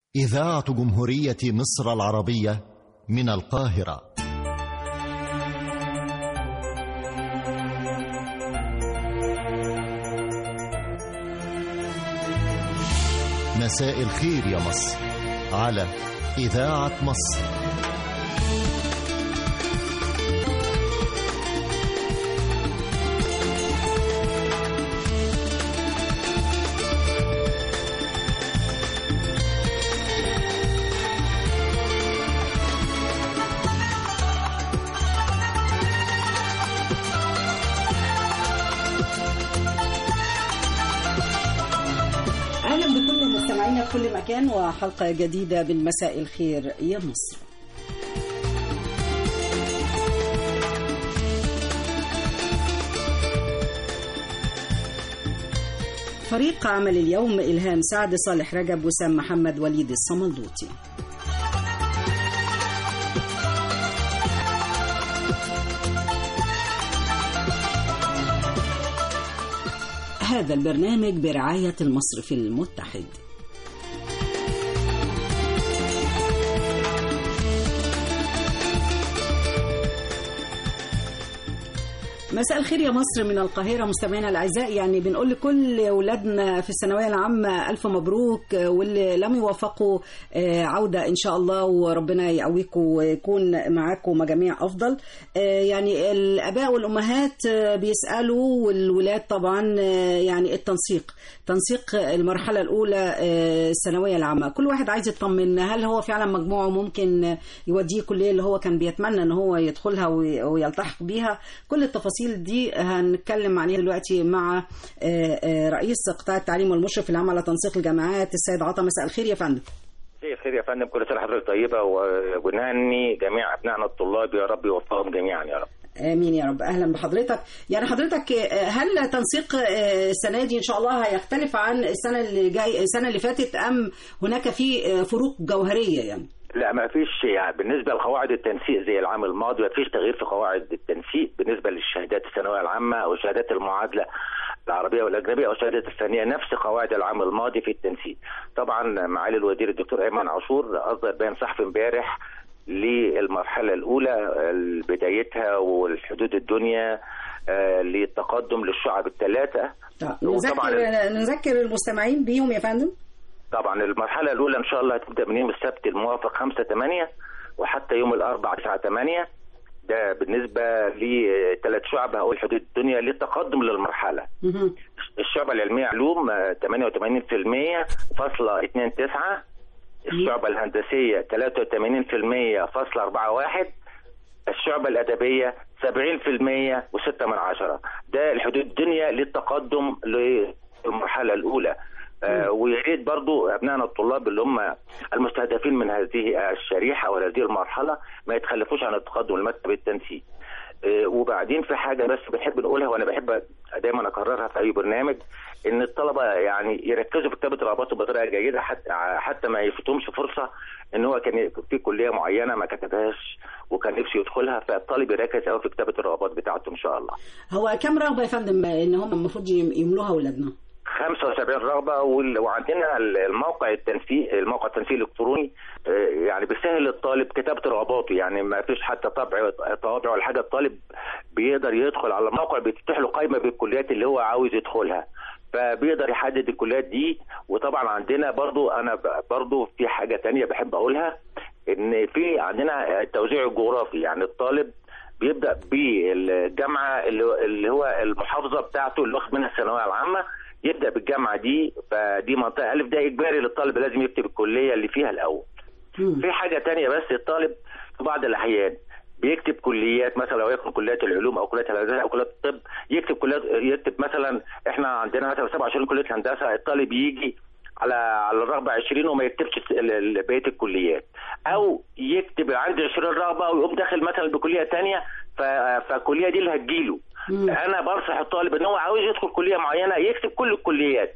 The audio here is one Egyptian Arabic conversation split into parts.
إذاعة جمهورية مصر العربية من القاهرة مساء الخير يا مصر على إذاعة مصر اهلا بكل مستمعينا في كل مكان وحلقه جديده من مساء الخير يا مصر فريق عمل اليوم إلهام سعد صالح رجب وسام محمد وليد الصملوطي هذا البرنامج برعاية المصرف المتحد مساء الخير يا مصر من القاهرة مستمعينا الأعزاء يعني بنقول لكل أولادنا في الثانوية العامة ألف مبروك واللي لم يوفقوا آه، عودة إن شاء الله وربنا يقويكم ويكون معاكم مجاميع أفضل آه، يعني الآباء والأمهات آه، بيسألوا والولاد طبعا آه، يعني التنسيق تنسيق المرحلة الأولى آه، الثانوية العامة كل واحد عايز يطمن هل هو فعلا مجموعه ممكن يوديه كلية اللي هو كان بيتمنى ان هو يدخلها وي- ويلتحق بيها كل التفاصيل دي هنتكلم عليها دلوقتي مع آه، آه، رئيس قطاع التعليم والمشرف العام على تنسيق الجامعات السيد عطا مساء الخير يا فندم مساء الخير يا فندم كل سنه حضرتك طيبه و- ونهني جميع ابنائنا الطلاب يا رب يوفقهم جميعا يا رب امين يا رب اهلا بحضرتك يعني حضرتك آه، هل تنسيق آه، السنه دي ان شاء الله هيختلف عن السنه اللي جاي السنه اللي فاتت ام هناك في آه، فروق جوهريه يعني لا ما فيش يعني بالنسبه لقواعد التنسيق زي العام الماضي ما فيش تغيير في قواعد التنسيق بالنسبه للشهادات الثانويه العامه او شهادات المعادله العربيه والاجنبيه او الشهادات الثانيه نفس قواعد العام الماضي في التنسيق طبعا معالي الوزير الدكتور ايمن عاشور اصدر بيان صحفي امبارح للمرحله الاولى بدايتها والحدود الدنيا آه، للتقدم للشعب الثلاثه طب وطبعاً نذكر نذكر المستمعين بيهم يا فندم طبعا المرحلة الأولى إن شاء الله هتبدأ من يوم السبت الموافق 5 8 وحتى يوم الأربعاء 9 8 ده بالنسبة لثلاث شعب هقول حدود الدنيا للتقدم للمرحلة مهم. الشعبة العلمية علوم آه، 88% فاصلة 2 9 الشعبة الهندسية 83% فاصلة 4 1 الشعبة الأدبية 70% و6 من عشرة ده الحدود الدنيا للتقدم للمرحلة الأولى آه ويا ريت برضو ابنائنا الطلاب اللي هم المستهدفين من هذه الشريحه وهذه المرحله ما يتخلفوش عن التقدم لمكتب التنسيق آه وبعدين في حاجه بس بنحب نقولها وانا بحب دايما اكررها في اي برنامج ان الطلبه يعني يركزوا في كتابه الرغبات بطريقه جيده حتى حتى ما يفوتهمش فرصه ان هو كان في كليه معينه ما كتبهاش وكان نفسه يدخلها فالطالب يركز قوي في كتابه الرغبات بتاعته ان شاء الله. هو كم رغبه يا فندم ان هم المفروض يم- يملوها اولادنا 75 رغبه وال- وعندنا الموقع التنسيق الموقع التنسيق الالكتروني آه، يعني بيسهل الطالب كتابه رغباته يعني ما فيش حتى طبع طوابع ولا حاجه الطالب بيقدر يدخل على الموقع بيفتح له قائمه بالكليات اللي هو عاوز يدخلها فبيقدر يحدد الكليات دي وطبعا عندنا برضو انا ب- برضو في حاجه تانية بحب اقولها ان في عندنا التوزيع الجغرافي يعني الطالب بيبدا بالجامعه اللي اللي هو المحافظه بتاعته اللي واخد منها الثانويه العامه يبدا بالجامعه دي فدي منطقه الف ده اجباري للطالب لازم يكتب الكليه اللي فيها الاول مم. في حاجه تانية بس الطالب في بعض الاحيان بيكتب كليات مثلا لو يكون كليات العلوم او كليات الهندسه او كليات الطب يكتب كليات يكتب مثلا احنا عندنا مثلا 27 كليه هندسه الطالب يجي على على الرغبه 20 وما يكتبش ال- ال- بقيه الكليات او يكتب عندي 20 رغبه ويقوم داخل مثلا بكليه تانية ف- فالكليه دي اللي هتجيله مم. انا بنصح الطالب ان هو عاوز يدخل كليه معينه يكتب كل الكليات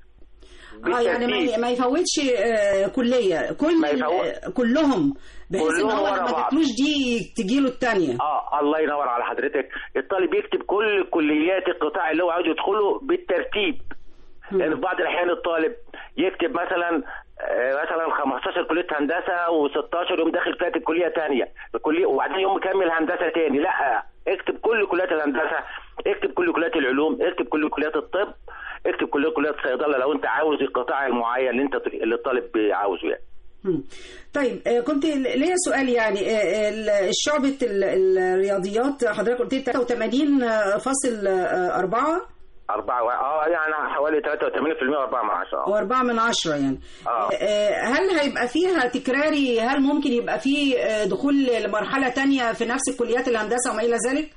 اه يعني ما ي- ما يفوتش آه، كليه كل ما يفوت- آه، كلهم بحيث ان كلهم هو ورا لما بعض. تاكلوش دي تجيله الثانيه اه الله ينور على حضرتك الطالب يكتب كل كليات القطاع اللي هو عاوز يدخله بالترتيب لان في بعض الاحيان الطالب يكتب مثلا آه، مثلا 15 كليه هندسه و16 يوم داخل فيها الكليه ثانيه الكليه وبعدين يوم مكمل هندسه تاني لا اكتب كل كليات الهندسه اكتب كل كليات العلوم اكتب كل كليات الطب اكتب كل كليات الصيدله لو انت عاوز القطاع المعين اللي انت اللي الطالب عاوزه يعني مم. طيب آه، كنت ليا سؤال يعني آه، ال- شعبة ال- الرياضيات حضرتك قلت لي 83.4 أربعة و... اه يعني حوالي 83% و4 من عشرة أو 4 من عشرة يعني آه. آه، هل هيبقى فيها تكراري هل ممكن يبقى فيه آه، دخول لمرحلة تانية في نفس الكليات الهندسة وما إلى ذلك؟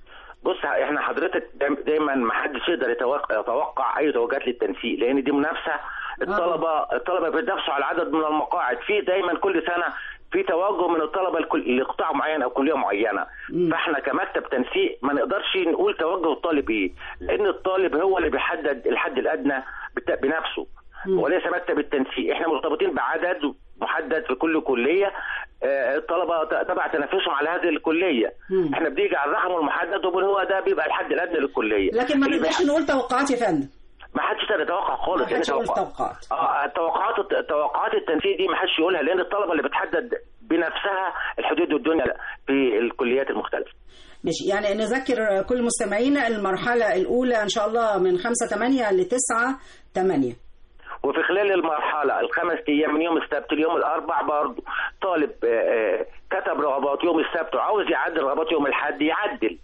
بص احنا حضرتك دايم- دايما ما حدش يقدر يتوقع, يتوقع اي توجهات للتنسيق لان دي منافسه الطلبه الطلبه بيتنافسوا على عدد من المقاعد في دايما كل سنه في توجه من الطلبه لكل- لقطاع معين او كليه معينه فاحنا كمكتب تنسيق ما نقدرش نقول توجه الطالب ايه لان الطالب هو اللي بيحدد الحد الادنى بتا- بنفسه وليس مكتب التنسيق احنا مرتبطين بعدد محدد في كل كليه آه، الطلبه ت- تبع تنافسهم على هذه الكليه مم. احنا بنيجي على الرقم المحدد وبنقول هو ده بيبقى الحد الادنى للكليه لكن ما اللي نقدرش بيح- نقول توقعات يا فندم ما حدش يقدر يتوقع خالص ما حدش لأن يقول توقع- توقعات. اه التوقعات توقعات التنسيق دي ما حدش يقولها لان الطلبه اللي بتحدد بنفسها الحدود والدنيا في الكليات المختلفه ماشي يعني نذكر كل مستمعينا المرحلة الأولى إن شاء الله من 5 8 ل 9 8 وفي خلال المرحلة الخمس أيام من يوم السبت ليوم الأربع برضه طالب آه، آه، كتب رغبات يوم السبت وعاوز يعدل رغبات يوم الأحد يعدل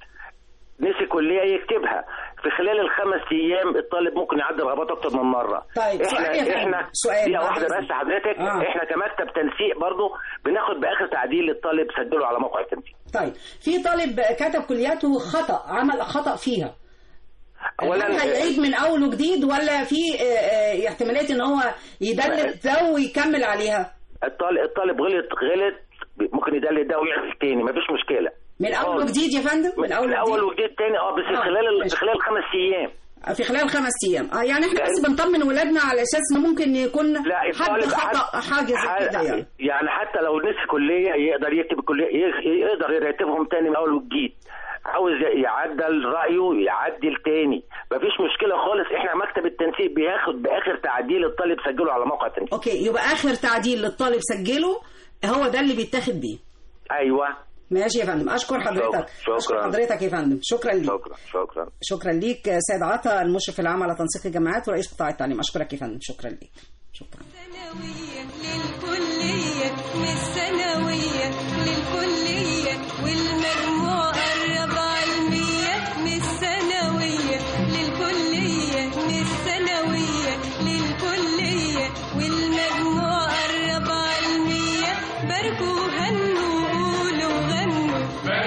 نسي كلية يكتبها في خلال الخمس أيام الطالب ممكن يعدل رغبات أكتر من مرة طيب، سؤال يا احنا فندم. احنا سؤال دقيقة بعد واحدة إذنك. بس حضرتك آه. احنا كمكتب تنسيق برضه بناخد بآخر تعديل للطالب سجله على موقع التنسيق طيب في طالب كتب كلياته خطأ عمل خطأ فيها أولا هل هيعيد من اول وجديد ولا في آه، آه، احتماليه ان هو يدلت ده ويكمل عليها الطالب الطالب غلط غلط ممكن يدلل ده ويعمل تاني مفيش مشكلة من اول خالص. وجديد يا فندم من اول من اول وجديد وجديد تاني اه بس آه، في خلال ماشي. في خلال خمس ايام في خلال خمس ايام اه يعني احنا بس بنطمن ولادنا على اساس ان ممكن يكون لا حد الطالب خطا حت- حاجه زي كده يعني يعني حتى لو نسي كليه يقدر يكتب الكليه ي- يقدر يرتبهم تاني من اول وجديد عاوز ي- يعدل رايه يعدل تاني مفيش مشكله خالص احنا مكتب التنسيق بياخد باخر تعديل الطالب سجله على موقع التنسيق اوكي يبقى اخر تعديل للطالب سجله هو ده اللي بيتاخد بيه ايوه ماشي يا فندم اشكر حضرتك شكراً. اشكر حضرتك يا فندم شكرا ليك شكرا شكرا شكرا ليك سيد عطا المشرف العام على تنسيق الجامعات ورئيس قطاع التعليم اشكرك يا فندم شكرا ليك شكرا ثانوية للكلية من الثانوية للكلية والمجموع قرب علمية من الثانوية للكلية من الثانوية للكلية والمجموع قرب علمية باركوا هنوا قولوا غنوا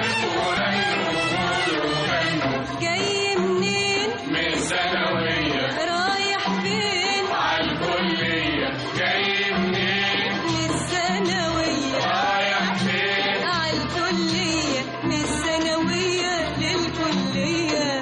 جاي منين من ثانوية رايح فين عالكلية جاي منين من الثانوية رايح فين عالكلية من الثانوية للكلية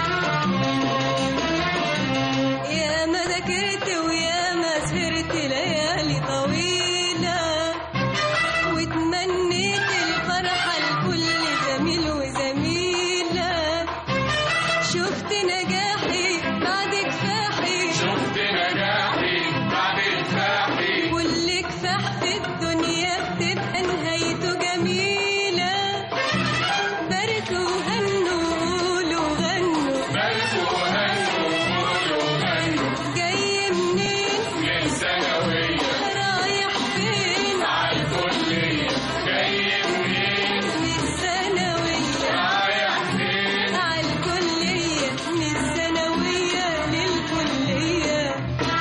يا ما ذاكرت ويا ما سهرت ليالي طويلة وتمنيت الفرحة لكل زميل وزميلة شفت نجاحي بعد كفاحي شفت نجاحي بعد كفاحي كل كفاح في الدنيا بتبقى نهايته جميلة باركوا هنوا قولوا غنوا بلفوا هنوا قولوا غنوا جاي منين من ثانوية رايح فين عالكلية جاي منين من الثانوية رايح فين عالكلية من الثانوية للكلية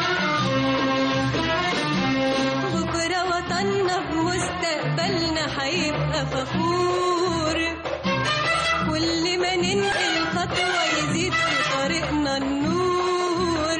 بكرة وطننا بمستقبلنا هيبقى فخور كل ما ننقل خطوة يزيد في طريقنا النور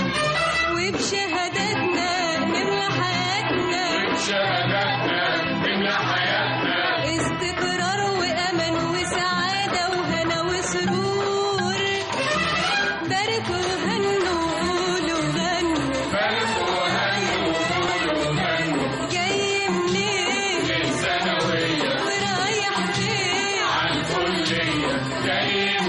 وبشهاداتنا نملى حياتنا شهاداتنا نملى حياتنا استقرار وأمل وسعادة وهنا وسرور باركوا هنوا قولوا غنوا بلفوا هنوا قولوا غنوا جاي منين من ثانوية ورايح فين عالكلية جاي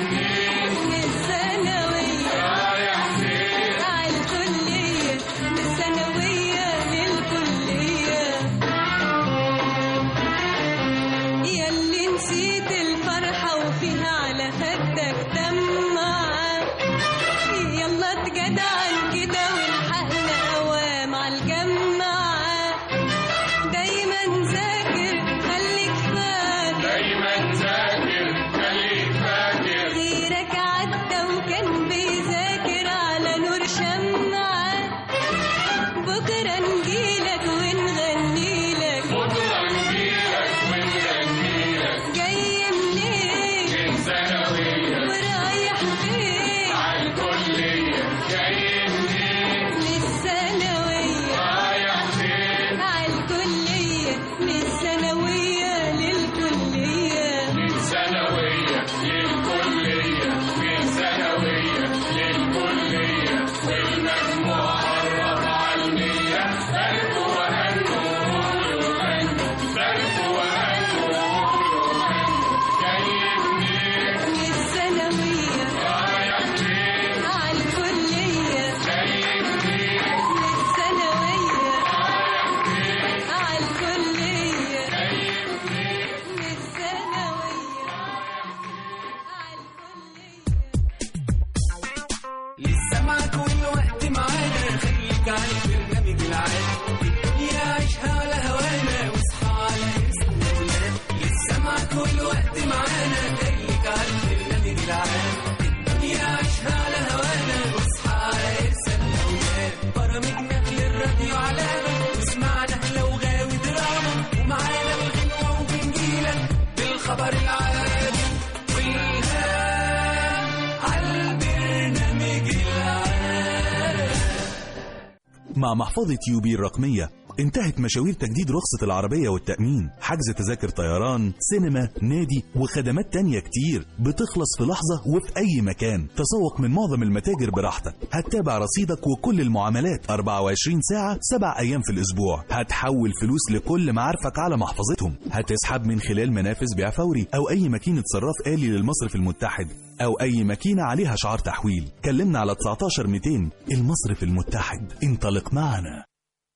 مع محفظة يوبي الرقمية انتهت مشاوير تجديد رخصة العربية والتأمين حجز تذاكر طيران سينما نادي وخدمات تانية كتير بتخلص في لحظة وفي أي مكان تسوق من معظم المتاجر براحتك هتتابع رصيدك وكل المعاملات 24 ساعة 7 أيام في الأسبوع هتحول فلوس لكل معارفك على محفظتهم هتسحب من خلال منافذ بيع فوري أو أي ماكينة صراف آلي للمصرف المتحد أو أي ماكينة عليها شعار تحويل كلمنا على 19 200 المصرف المتحد انطلق معنا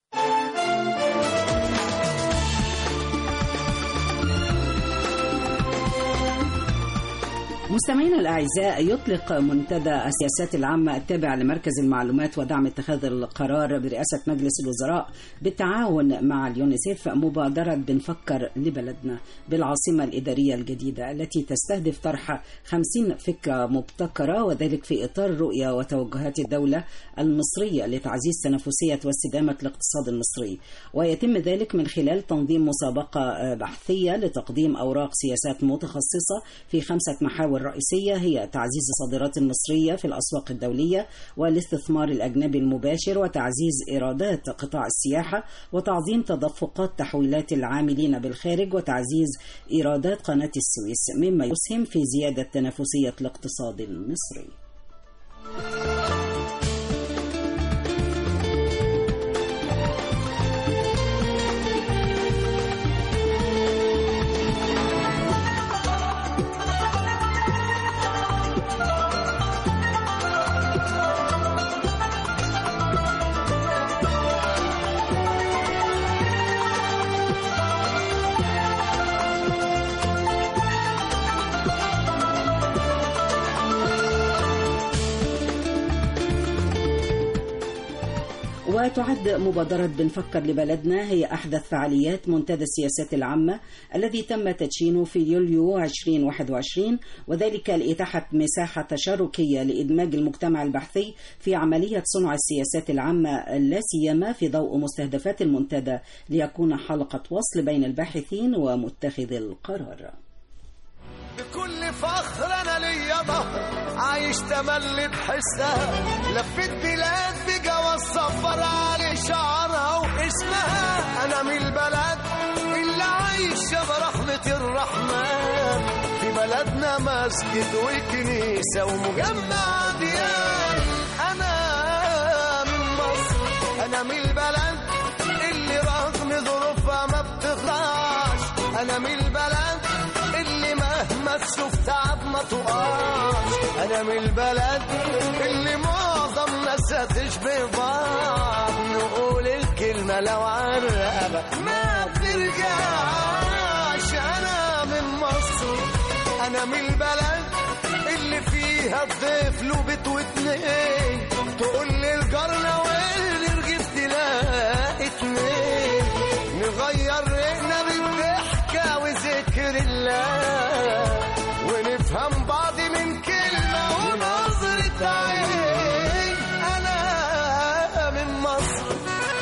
مستمعينا الأعزاء يطلق منتدى السياسات العامة التابع لمركز المعلومات ودعم اتخاذ القرار برئاسة مجلس الوزراء بالتعاون مع اليونيسيف مبادرة بنفكر لبلدنا بالعاصمة الإدارية الجديدة التي تستهدف طرح 50 فكرة مبتكرة وذلك في إطار رؤية وتوجهات الدولة المصرية لتعزيز تنافسية واستدامة الاقتصاد المصري ويتم ذلك من خلال تنظيم مسابقة بحثية لتقديم أوراق سياسات متخصصة في خمسة محاور رئيسية هي تعزيز الصادرات المصرية في الأسواق الدولية والاستثمار الأجنبي المباشر وتعزيز إيرادات قطاع السياحة وتعظيم تدفقات تحويلات العاملين بالخارج وتعزيز إيرادات قناة السويس مما يسهم في زيادة تنافسية الاقتصاد المصري وتعد مبادرة بنفكر لبلدنا هي أحدث فعاليات منتدى السياسات العامة الذي تم تدشينه في يوليو 2021 وذلك لإتاحة مساحة تشاركية لإدماج المجتمع البحثي في عملية صنع السياسات العامة لا سيما في ضوء مستهدفات المنتدى ليكون حلقة وصل بين الباحثين ومتخذ القرار. بكل فخر انا ليا ظهر عايش تملي بحسها لفيت بلاد بجواز سفر على شعرها واسمها انا من البلد اللي عايشه برحمه الرحمن في بلدنا مسجد وكنيسه ومجمع ديان انا من مصر انا من البلد اللي رغم ظروفها ما بتخلعش انا من البلد اللي مهما تشوف تعب ما تقعش انا من البلد اللي معظم ناسها تشبه بعض نقول الكلمة لو عرقبة ما بترجعش انا من مصر انا من البلد اللي فيها الضيف له بيت واتنين تقول لي الجرنة واللي رغيف تلاقي اتنين نغير رقنا بالضحكة وذكر الله ونفهم بعض من كلمة ونظرة عين أنا من مصر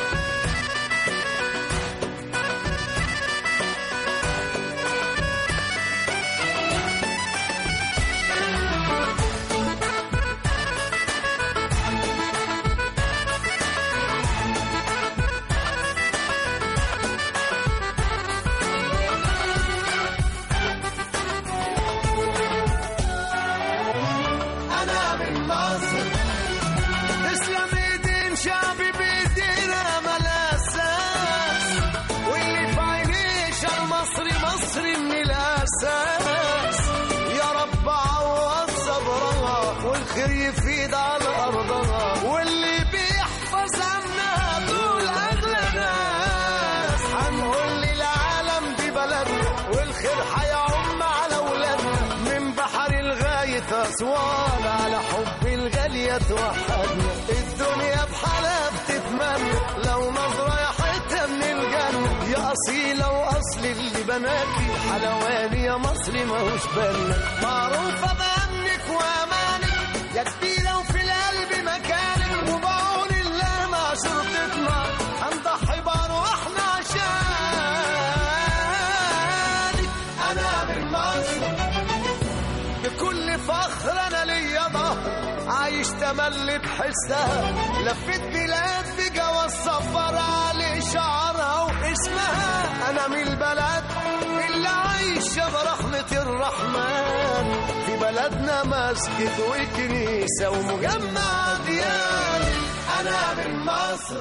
أنا من مصر تسلم ايدين شعبي بايدينا ملا اساس واللي في عينيش المصري مصري من الاساس يا رب عوض صبرها والخير يفيد على ارضها واللي بيحفظ عنها دول اغلى ناس هنقول للعالم دي بلدنا والخير هيعم على اولادنا من بحر لغايه اسوان على حب الغاليه توحدنا الدنيا بحالها بتتمنى لو نظره يا حته من الجنه يا اصيله واصل اللي بناكي حلواني يا مصري ماهوش بالنا معروفه بامنك وامانك يا كبيره وفي القلب مكانك وبعون الله مع شرطتنا هنضحي بارواحنا عشانك انا من مصر بكل فخر انا ليا ظهر عايش تملي بحسها لفيت بلاد بجواز متصبر على شعرها واسمها انا من البلد اللي عايشه برحمه الرحمن في بلدنا مسجد وكنيسه ومجمع ديان انا من مصر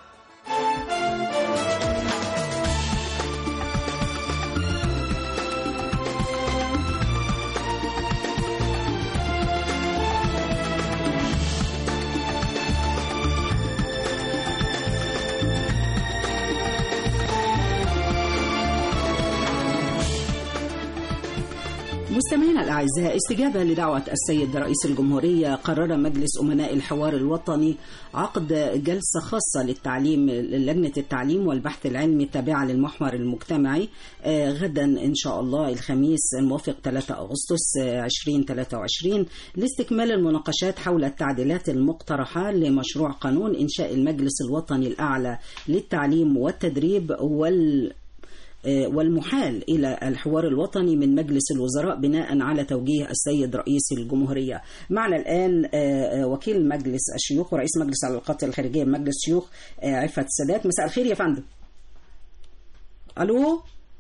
مستمعينا الأعزاء استجابة لدعوة السيد رئيس الجمهورية قرر مجلس أمناء الحوار الوطني عقد جلسة خاصة للتعليم لجنة التعليم والبحث العلمي التابعة للمحور المجتمعي آه، غدا إن شاء الله الخميس الموافق 3 أغسطس آه، 2023 لاستكمال المناقشات حول التعديلات المقترحة لمشروع قانون إنشاء المجلس الوطني الأعلى للتعليم والتدريب وال والمحال إلى الحوار الوطني من مجلس الوزراء بناء على توجيه السيد رئيس الجمهورية معنا الآن آه، آه، وكيل مجلس الشيوخ ورئيس مجلس العلاقات الخارجية بمجلس الشيوخ آه، عفت السادات مساء الخير يا فندم ألو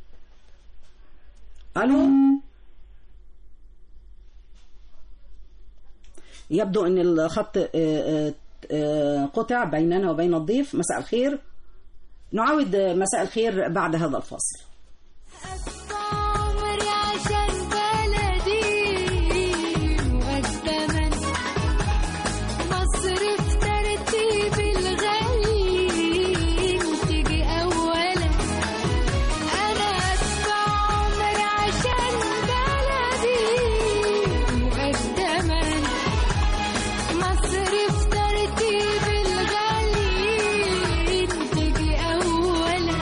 ألو يبدو أن الخط آه، آه، آه، قطع بيننا وبين الضيف مساء الخير نعاود مساء الخير بعد هذا الفاصل عمري عشان بلدي والزمن مصر في ترتيب الغالي تيجي أولا أنا أدفع عمري عشان بلدي والزمن مصر في ترتيب الغالي تيجي أولا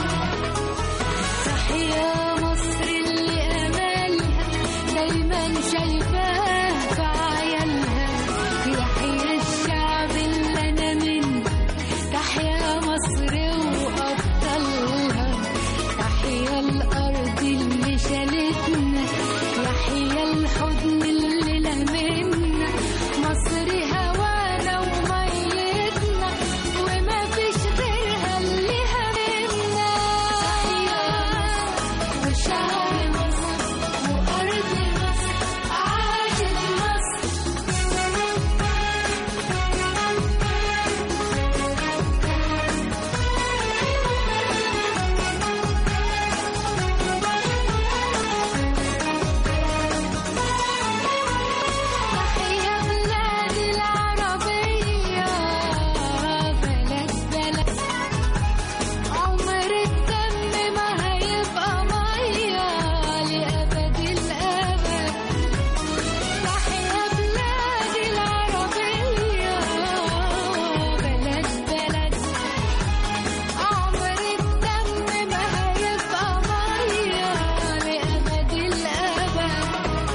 تحيا مصر اللي أملها دايما شايفاه في عيالها يحيى الشعب اللي أنا منه تحيا مصر وأبطالها تحيا الأرض اللي شالتنا يحيا الحضن اللي لمنا مصر هوانا وميتنا وما فيش غيرها اللي همنا وشعب مصر وأرض مصر عاشت مصر تحيا بلادي العربية بلد بلد عمر الدم ما هيبقى مية لأبد الأبد تحيا بلادي العربية بلد بلد عمر الدم ما هيبقى مية لأبد الأبد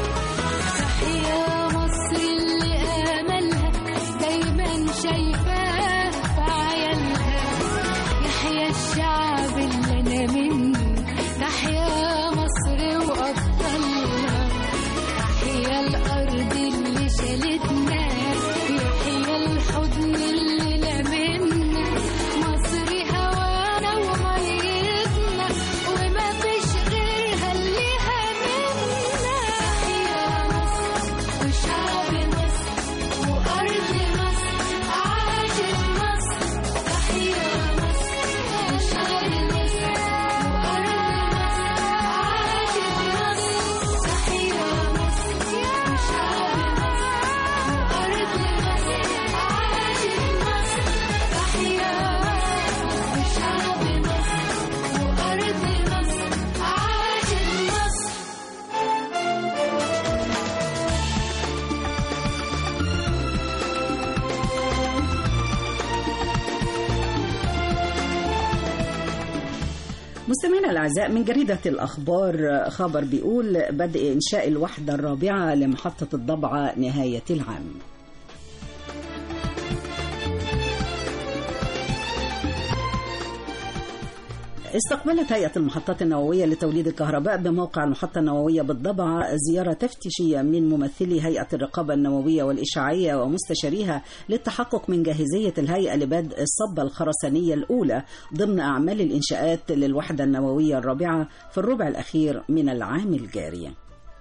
تحيا مصر اللي آملها دايما شايفاه في عيالها يحيا الشعب اللي أنا منه تحيا مصر وأبطالها تحيا الأرض اللي شالتنا يحيا الحضن اللي لمنا مصر هوانا وميتنا وما فيش غيرها اللي همنا تحيا مصر وشعب مصر وأرض مصر عاشت مصر تحيا مصر وشعب مصر وأرض مصر عاشت مصر تحيا مصر وشعب مصر وأرض مصر عاشت مصر تحيا مصر وشعب مصر وأرض مصر عاشت مصر مستمعينا الأعزاء من جريدة الأخبار خبر بيقول بدء إنشاء الوحدة الرابعة لمحطة الضبعة نهاية العام استقبلت هيئة المحطات النووية لتوليد الكهرباء بموقع المحطة النووية بالضبع زيارة تفتيشية من ممثلي هيئة الرقابة النووية والإشعاعية ومستشاريها للتحقق من جاهزية الهيئة لبدء الصبة الخرسانية الأولى ضمن أعمال الإنشاءات للوحدة النووية الرابعة في الربع الأخير من العام الجاري.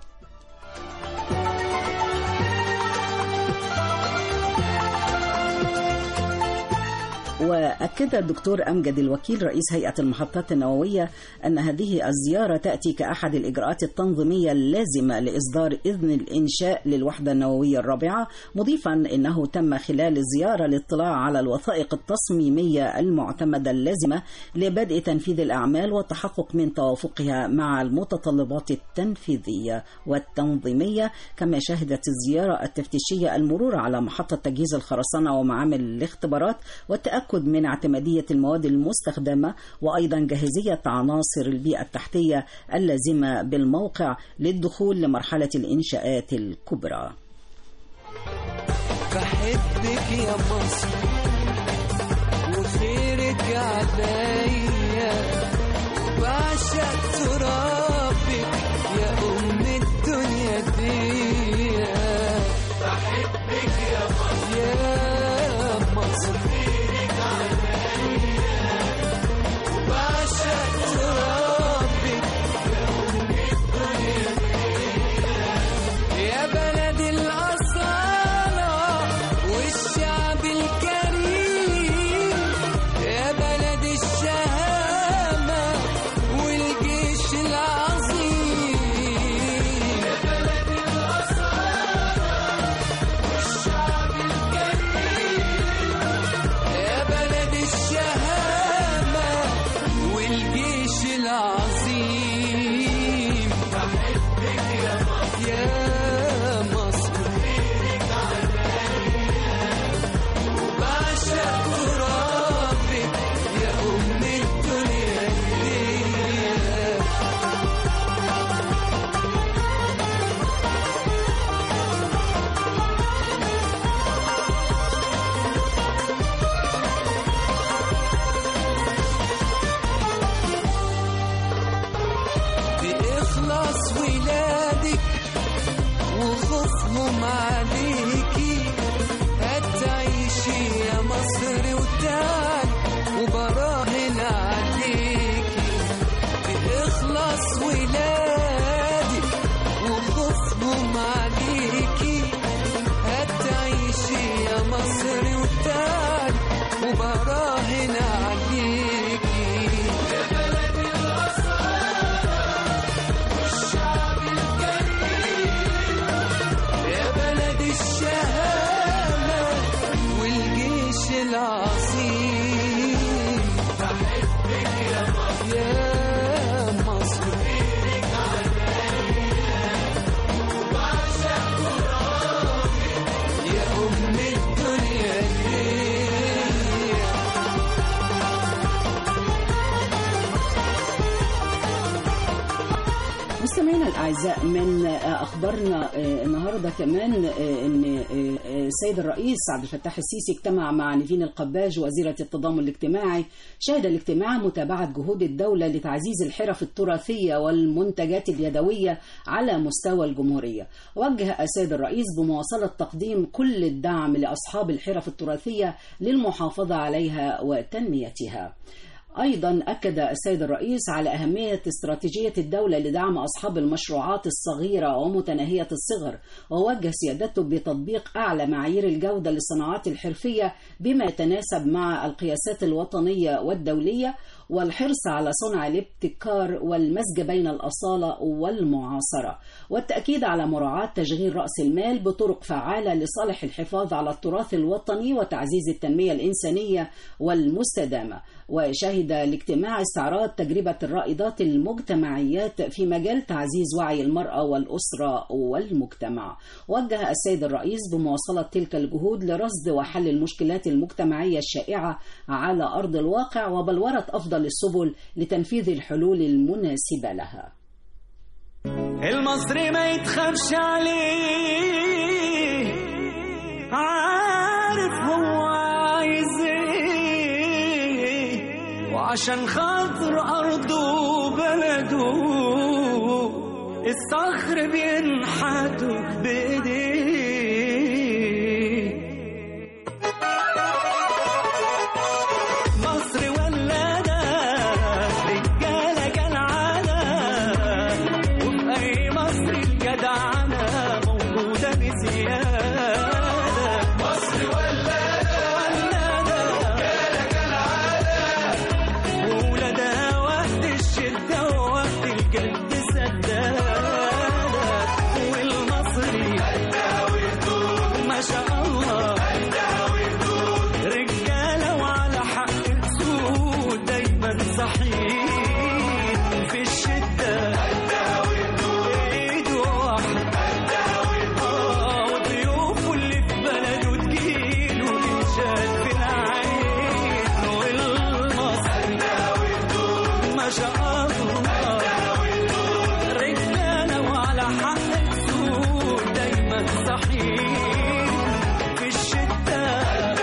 وأكد الدكتور أمجد الوكيل رئيس هيئة المحطات النووية أن هذه الزيارة تأتي كأحد الإجراءات التنظيمية اللازمة لإصدار إذن الإنشاء للوحدة النووية الرابعة مضيفا أنه تم خلال الزيارة الاطلاع على الوثائق التصميمية المعتمدة اللازمة لبدء تنفيذ الأعمال والتحقق من توافقها مع المتطلبات التنفيذية والتنظيمية كما شهدت الزيارة التفتيشية المرور على محطة تجهيز الخرسانة ومعامل الاختبارات والتأكد من اعتمادية المواد المستخدمة وأيضا جاهزية عناصر البيئة التحتية اللازمة بالموقع للدخول لمرحلة الإنشاءات الكبرى بحبك يا مصر وخيرك عليا بعشق ترابك يا أم الدنيا دي بحبك يا مصر يا مصر بعشق ترابك يا بلد الأصالة والشعب الكريم يا بلد الشهامة والجيش العظيم يا بلد الأصالة والشعب الكريم يا بلد الشهامة والجيش العظيم بحبك يا مصر يا مصر بعشق ترابك يا أم الدنيا دي بإخلاص ولادك وخوفهم عليكي هتعيشي يا مصر وتعال وبراهن عليكي بإخلاص ولادك وخوفهم عليكي هتعيشي يا مصر وتعال وبراهن عليكي يا بلد والشعب الكريم يا بلد الشهامة والجيش العظيم بحبك يا مصر يا مصر بعشق ترابك يا أم الدنيا دي مستمعينا الاعزاء من اخبارنا النهارده كمان ان السيد الرئيس عبد الفتاح السيسي اجتمع مع نيفين القباج وزيره التضامن الاجتماعي شهد الاجتماع متابعه جهود الدوله لتعزيز الحرف التراثيه والمنتجات اليدويه على مستوى الجمهوريه وجه السيد الرئيس بمواصله تقديم كل الدعم لاصحاب الحرف التراثيه للمحافظه عليها وتنميتها أيضا أكد السيد الرئيس على أهمية استراتيجية الدولة لدعم أصحاب المشروعات الصغيرة ومتناهية الصغر ووجه سيادته بتطبيق أعلى معايير الجودة للصناعات الحرفية بما يتناسب مع القياسات الوطنية والدولية والحرص على صنع الابتكار والمزج بين الأصالة والمعاصرة والتأكيد على مراعاة تشغيل رأس المال بطرق فعالة لصالح الحفاظ على التراث الوطني وتعزيز التنمية الإنسانية والمستدامة وشهد الاجتماع استعراض تجربة الرائدات المجتمعيات في مجال تعزيز وعي المرأة والأسرة والمجتمع وجه السيد الرئيس بمواصلة تلك الجهود لرصد وحل المشكلات المجتمعية الشائعة على أرض الواقع وبلورة أفضل السبل لتنفيذ الحلول المناسبة لها المصري ما يتخافش عليه عارف هو عايز ايه وعش عشان خاطر أرضه وبلده الصخر بينحتوا بإيديه مصر ولادة رجالة كالعادة وفي أي مصر الجدعنة موجودة بزيادة مصر ولادة رجالة كالعادة وولادها وقت الشدة ووقت الجد سدادة والمصري ما شاء الله رجالة وعلى حق السود دايما صحيح في الشدة ايده واحدة آه، وضيوفه اللي في بلده تجيله تنشال في العين والمصري ما شاء الله رجالة وعلى حق السود دايما صحيح في الشدة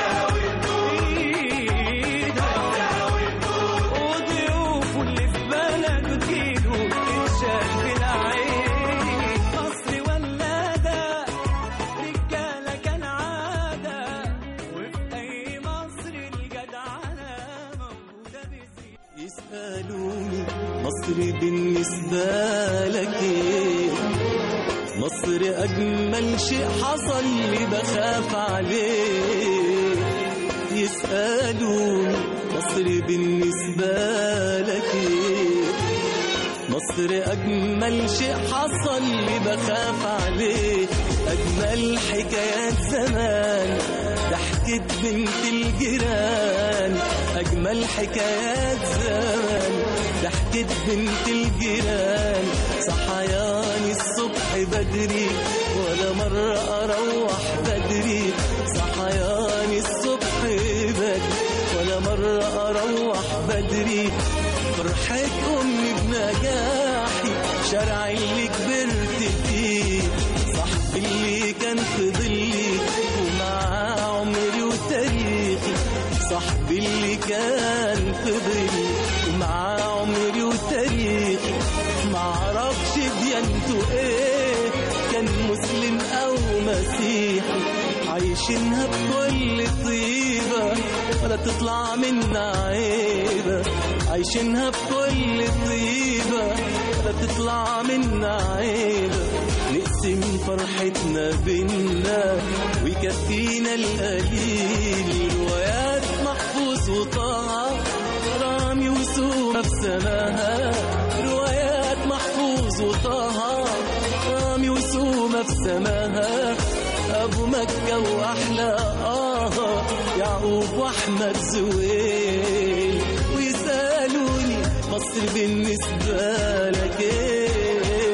وضيوفه اللي في بلده تجيله تنشال في العين مصر ولادة رجالة كان عادة وفي أي مصر الجدعنة موجودة بزيادة يسألوني مصر بالنسبة لك ايه مصر أجمل شيء حصل لي بخاف عليه يسألوني مصر بالنسبة لك ايه مصر أجمل شيء حصل لي بخاف عليه أجمل حكايات زمان ضحكة بنت الجيران أجمل حكايات زمان ضحكة بنت الجيران صحياني الصبح بدري ولا مرة أروح بدري صحياني الصبح بدري ولا مرة أروح بدري فرحة أمي بنجاحي شارع اللي كبرت فيه صاحبي اللي كان في ظلي ومعاه عمري وتاريخي صاحبي اللي كان في ظلي ومعاه عمري وتاريخي معرفش ديانته ايه كان مسلم او مسيحي عايشينها بكل طيبة ولا تطلع منا عيبة عايشينها بكل طيبة ولا تطلع منا عيبة نقسم فرحتنا بينا ويكفينا القليل روايات محفوظ وطه رامي وسومة في سماها روايات محفوظ وطه رامي وسومة في سماها أبو مكة وأحلى آه يعقوب وأحمد زويل ويسألوني مصر بالنسبة لك إيه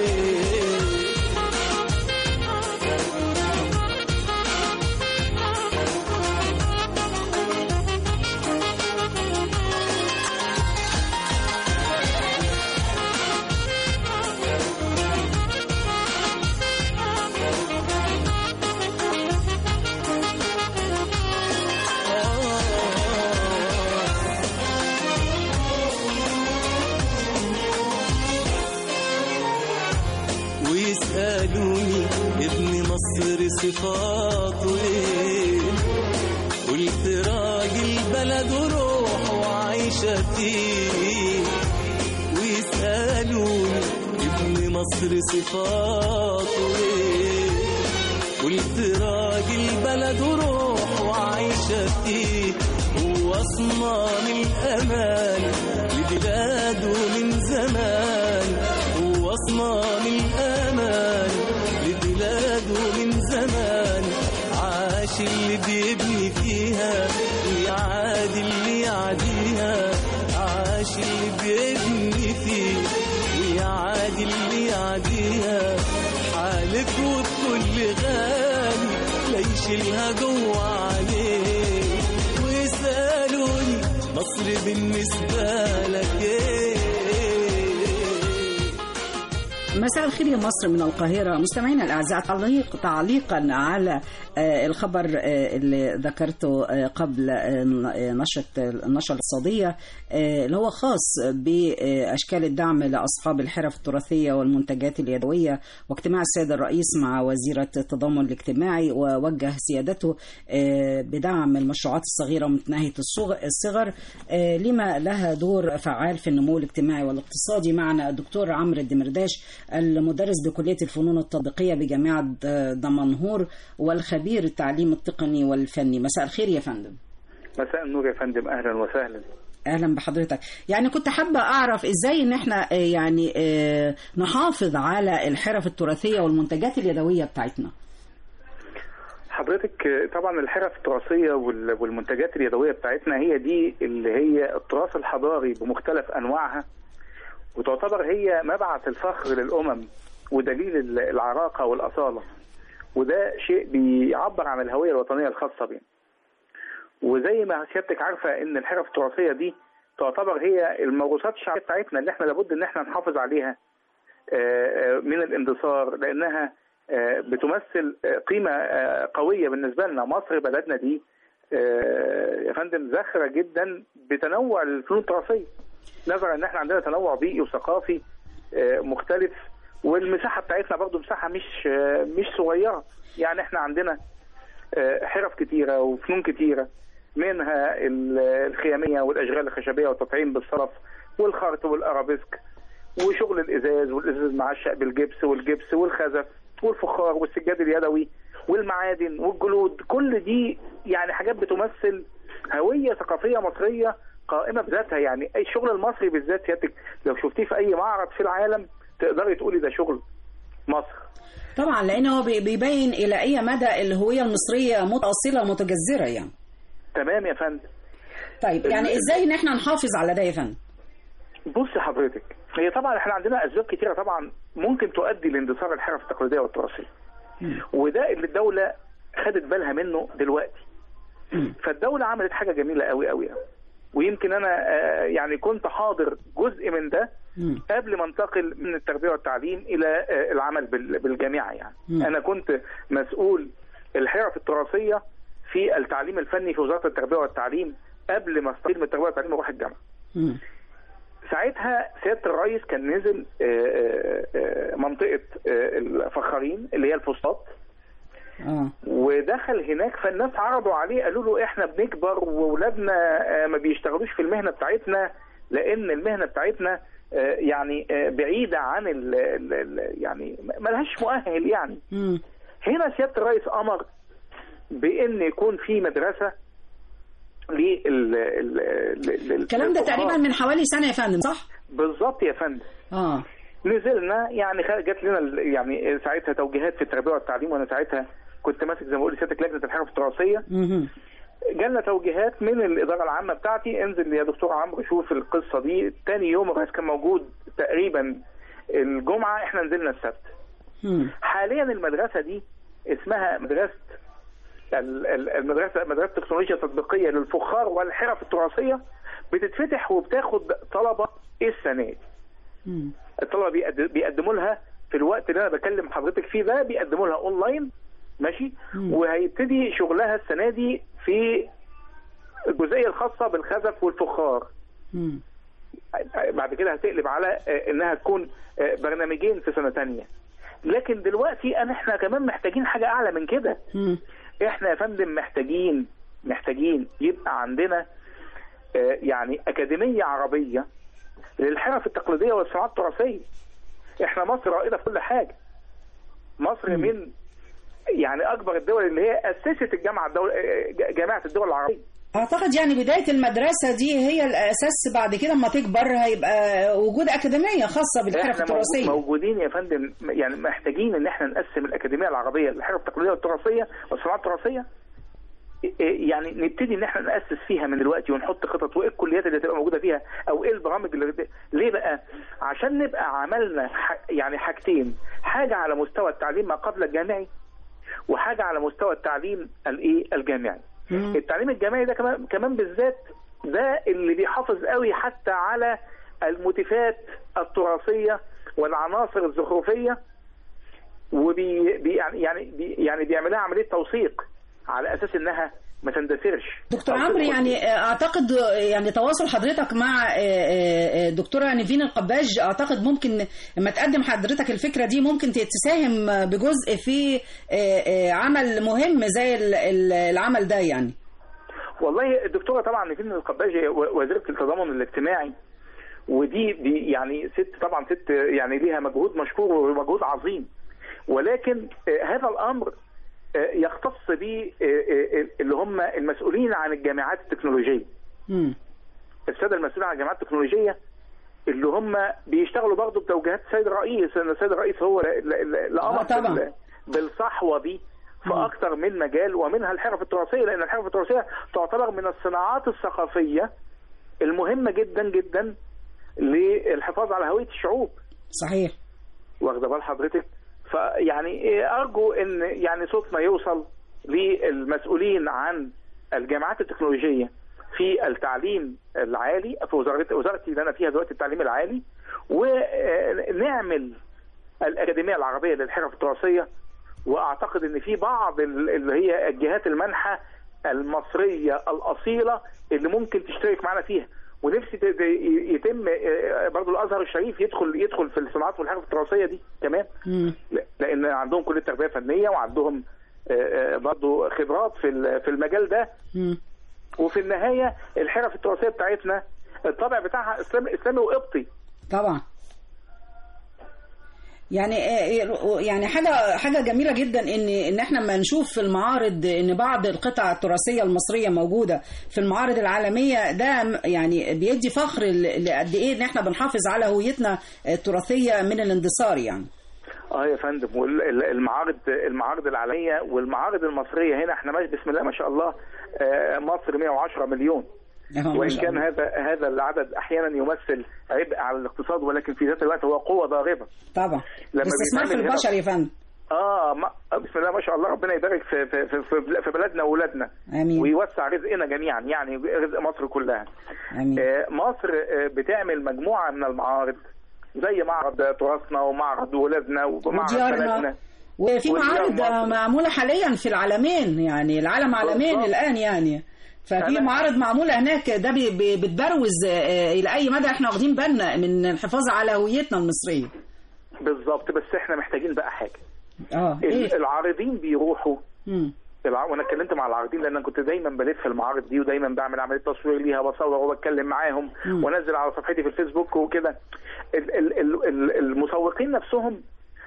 ويسألوني ابن مصر صفاته ايه قلت راجل بلد وروح وعايشة فيه ويسألوني ابن مصر صفاته ايه قلت راجل بلد وروح وعايشة فيه هو صنام الأمان لبلاده من زمان هو صنام الأمان لبلاده من زمان عاش اللي بيبني فيها ويعادي اللي يعديها عاش اللي بيبني فيه ويعادي اللي يعديها حالك وبكل غالي لا يشيلها جوه عليه ويسألوني مصر بالنسبة لك ايه مساء الخير يا مصر من القاهرة مستمعينا الأعزاء تعليق تعليقا على آه، الخبر آه، اللي ذكرته آه، قبل آه، نشرة النشرة الاقتصادية آه، اللي هو خاص بأشكال الدعم لأصحاب الحرف التراثية والمنتجات اليدوية واجتماع السيد الرئيس مع وزيرة التضامن الاجتماعي ووجه سيادته آه، بدعم المشروعات الصغيرة ومتناهية الصغ- الصغر آه، لما لها دور فعال في النمو الاجتماعي والاقتصادي معنا الدكتور عمرو الدمرداش المدرس بكلية الفنون التطبيقية بجامعة دمنهور والخبير التعليم التقني والفني مساء الخير يا فندم مساء النور يا فندم اهلا وسهلا اهلا بحضرتك يعني كنت حابه اعرف ازاي ان احنا آه، يعني آه، نحافظ على الحرف التراثيه والمنتجات اليدويه بتاعتنا حضرتك آه، طبعا الحرف التراثيه وال- والمنتجات اليدويه بتاعتنا هي دي اللي هي التراث الحضاري بمختلف انواعها وتعتبر هي مبعث الفخر للامم ودليل ال- العراقه والاصاله وده شيء بيعبر عن الهويه الوطنيه الخاصه بنا وزي ما سيادتك عارفه ان الحرف التراثيه دي تعتبر هي الموروثات الشعبيه بتاعتنا اللي احنا لابد ان احنا نحافظ عليها آه، آه، من الاندثار لانها آه، بتمثل آه، قيمه آه، قويه بالنسبه لنا مصر بلدنا دي آه، يا فندم زاخره جدا بتنوع الفنون التراثيه نظرا ان احنا عندنا تنوع بيئي وثقافي آه، مختلف والمساحه بتاعتنا برضو مساحه مش آه، مش صغيره يعني احنا عندنا آه، حرف كتيره وفنون كتيره منها ال- الخياميه والاشغال الخشبيه والتطعيم بالصرف والخرط والارابيسك وشغل الازاز والازاز المعشق بالجبس والجبس والخزف والفخار والسجاد اليدوي والمعادن والجلود كل دي يعني حاجات بتمثل هويه ثقافيه مصريه قائمه بذاتها يعني اي الشغل المصري بالذات سيادتك لو شفتيه في اي معرض في العالم تقدري تقولي ده شغل مصر طبعا لان هو بي- بيبين الى اي مدى الهويه المصريه متاصله ومتجذره يعني تمام يا فندم طيب يعني ازاي ان احنا نحافظ على ده يا فندم بص حضرتك هي طبعا احنا عندنا اسباب كتيره طبعا ممكن تؤدي لاندثار الحرف التقليديه والتراثيه وده اللي الدوله خدت بالها منه دلوقتي فالدوله عملت حاجه جميله قوي قوي قوي ويمكن انا آه، يعني كنت حاضر جزء من ده قبل ما انتقل من التربيه والتعليم الى آه، العمل بال- بالجامعه يعني مم. انا كنت مسؤول الحرف التراثيه في التعليم الفني في وزاره التربيه والتعليم قبل ما استقيل من التربيه والتعليم واروح الجامعه ساعتها سياده الرئيس كان نزل آه، آه، آه، منطقه آه، الفخارين اللي هي الفسطاط اه ودخل هناك فالناس عرضوا عليه قالوا له احنا بنكبر واولادنا آه، ما بيشتغلوش في المهنه بتاعتنا لان المهنه بتاعتنا آه، يعني آه، بعيده عن ال ال ال يعني ملهاش مؤهل يعني هنا سياده الرئيس امر بان يكون في مدرسه لل الكلام ده تقريبا من حوالي سنه يا فندم صح بالظبط يا فندم اه نزلنا يعني خ- جات لنا ال- يعني ساعتها توجيهات في التربيه والتعليم وانا ساعتها كنت ماسك زي ما بقول سيادتك لجنه الحرف التراثيه جالنا توجيهات من الاداره العامه بتاعتي انزل يا دكتور عمرو شوف القصه دي تاني يوم الرئيس كان موجود تقريبا الجمعه احنا نزلنا السبت حاليا المدرسه دي اسمها مدرسه ال- ال- المدرسه مدرسه تكنولوجيا تطبيقيه للفخار والحرف التراثيه بتتفتح وبتاخد طلبه السنه دي الطلبه بيقد- بيقدموا لها في الوقت اللي انا بكلم حضرتك فيه ده بيقدموا لها اونلاين ماشي وهيبتدي شغلها السنه دي في الجزئيه الخاصه بالخزف والفخار بعد كده هتقلب على آه، انها تكون آه، برنامجين في سنه تانية لكن دلوقتي انا احنا كمان محتاجين حاجه اعلى من كده احنا يا فندم محتاجين محتاجين يبقى عندنا آه، يعني اكاديميه عربيه للحرف التقليديه والصناعات التراثيه احنا مصر رائده في كل حاجه مصر من يعني اكبر الدول اللي هي اسست الجامعه الدول آه، جامعه الدول العربيه اعتقد يعني بدايه المدرسه دي هي الاساس بعد كده اما تكبر هيبقى وجود اكاديميه خاصه بالحرف احنا التراثيه موجو- موجودين يا فندم يعني محتاجين ان احنا نقسم الاكاديميه العربيه للحرف التقليديه والتراثيه والصناعات التراثيه إيه يعني نبتدي ان احنا ناسس فيها من دلوقتي ونحط خطط وايه الكليات اللي هتبقى موجوده فيها او ايه البرامج اللي ليه بقى؟ عشان نبقى عملنا ح... يعني حاجتين حاجه على مستوى التعليم ما قبل الجامعي وحاجه على مستوى التعليم الايه الجامعي. التعليم الجامعي ده كمان كمان بالذات ده اللي بيحافظ قوي حتى على الموتيفات التراثيه والعناصر الزخرفيه وبي بي يعني يعني بي يعني بيعملها عمليه توثيق على اساس انها ما تندثرش دكتور أو عمرو تدخل يعني اعتقد يعني تواصل حضرتك مع دكتوره نيفين القباج اعتقد ممكن لما تقدم حضرتك الفكره دي ممكن تساهم بجزء في عمل مهم زي ال- ال- العمل ده يعني والله الدكتوره طبعا نيفين القباج هي و- وزيره التضامن الاجتماعي ودي دي يعني ست طبعا ست يعني ليها مجهود مشكور ومجهود عظيم ولكن آه، هذا الامر آه، يختص به آه، آه، اللي هم المسؤولين عن الجامعات التكنولوجيه مم. الساده المسؤولين عن الجامعات التكنولوجيه اللي هم بيشتغلوا برضه بتوجيهات السيد الرئيس ان السيد الرئيس هو اللي آه، امر طبعا. بال- بالصحوه دي في مم. اكثر من مجال ومنها الحرف التراثيه لان الحرف التراثيه تعتبر من الصناعات الثقافيه المهمه جدا جدا للحفاظ على هويه الشعوب صحيح واخده بال حضرتك فيعني إيه، ارجو ان يعني صوتنا يوصل للمسؤولين عن الجامعات التكنولوجيه في التعليم العالي في وزاره وزارتي اللي انا فيها دلوقتي التعليم العالي ونعمل الاكاديميه العربيه للحرف التراثيه واعتقد ان في بعض ال- اللي هي الجهات المنحه المصريه الاصيله اللي ممكن تشترك معنا فيها ونفسي ت- ت- يتم آه، برضو الازهر الشريف يدخل يدخل في الصناعات والحرف التراثيه دي كمان مم. ل- لان عندهم كليه تربيه فنيه وعندهم آه، آه، برضو خبرات في ال- في المجال ده مم. وفي النهايه الحرف التراثيه بتاعتنا الطابع بتاعها اسلامي اسلامي وقبطي طبعا يعني يعني حاجه حاجه جميله جدا ان ان احنا لما نشوف في المعارض ان بعض القطع التراثيه المصريه موجوده في المعارض العالميه ده يعني بيدي فخر ل- لقد ايه ان احنا بنحافظ على هويتنا التراثيه من الاندثار يعني اه يا فندم والمعارض المعارض العالميه والمعارض المصريه هنا احنا ماشي بسم الله ما شاء الله آه، مصر 110 مليون آه، ما وان شاء كان الله. هذا هذا العدد احيانا يمثل عبء على الاقتصاد ولكن في ذات الوقت هو قوه ضاربه طبعا لما استثمار في بيتعمل هنا- البشر يا فندم اه ما بسم الله ما شاء الله ربنا يبارك في في في, في, في بلدنا واولادنا امين ويوسع رزقنا جميعا يعني رزق مصر كلها امين آه، مصر آه، بتعمل مجموعه من المعارض زي معرض تراثنا ومعرض ولادنا ومعرض وديارنا بلدنا وفي وديار معارض مصر. معموله حاليا في العالمين يعني العالم عالمين بالظبط. الان يعني ففي أنا- معارض معموله هناك ده بي- بي- بتبروز آه، الى اي مدى احنا واخدين بالنا من الحفاظ على هويتنا المصريه بالظبط بس احنا محتاجين بقى حاجه اه ال- ايه العارضين بيروحوا مم. الع- وانا اتكلمت مع العارضين لان انا كنت دايما بلف المعارض دي ودايما بعمل عمليه تصوير ليها بصور وبتكلم معاهم مم. وانزل على صفحتي في الفيسبوك وكده ال- ال- ال- ال- المسوقين نفسهم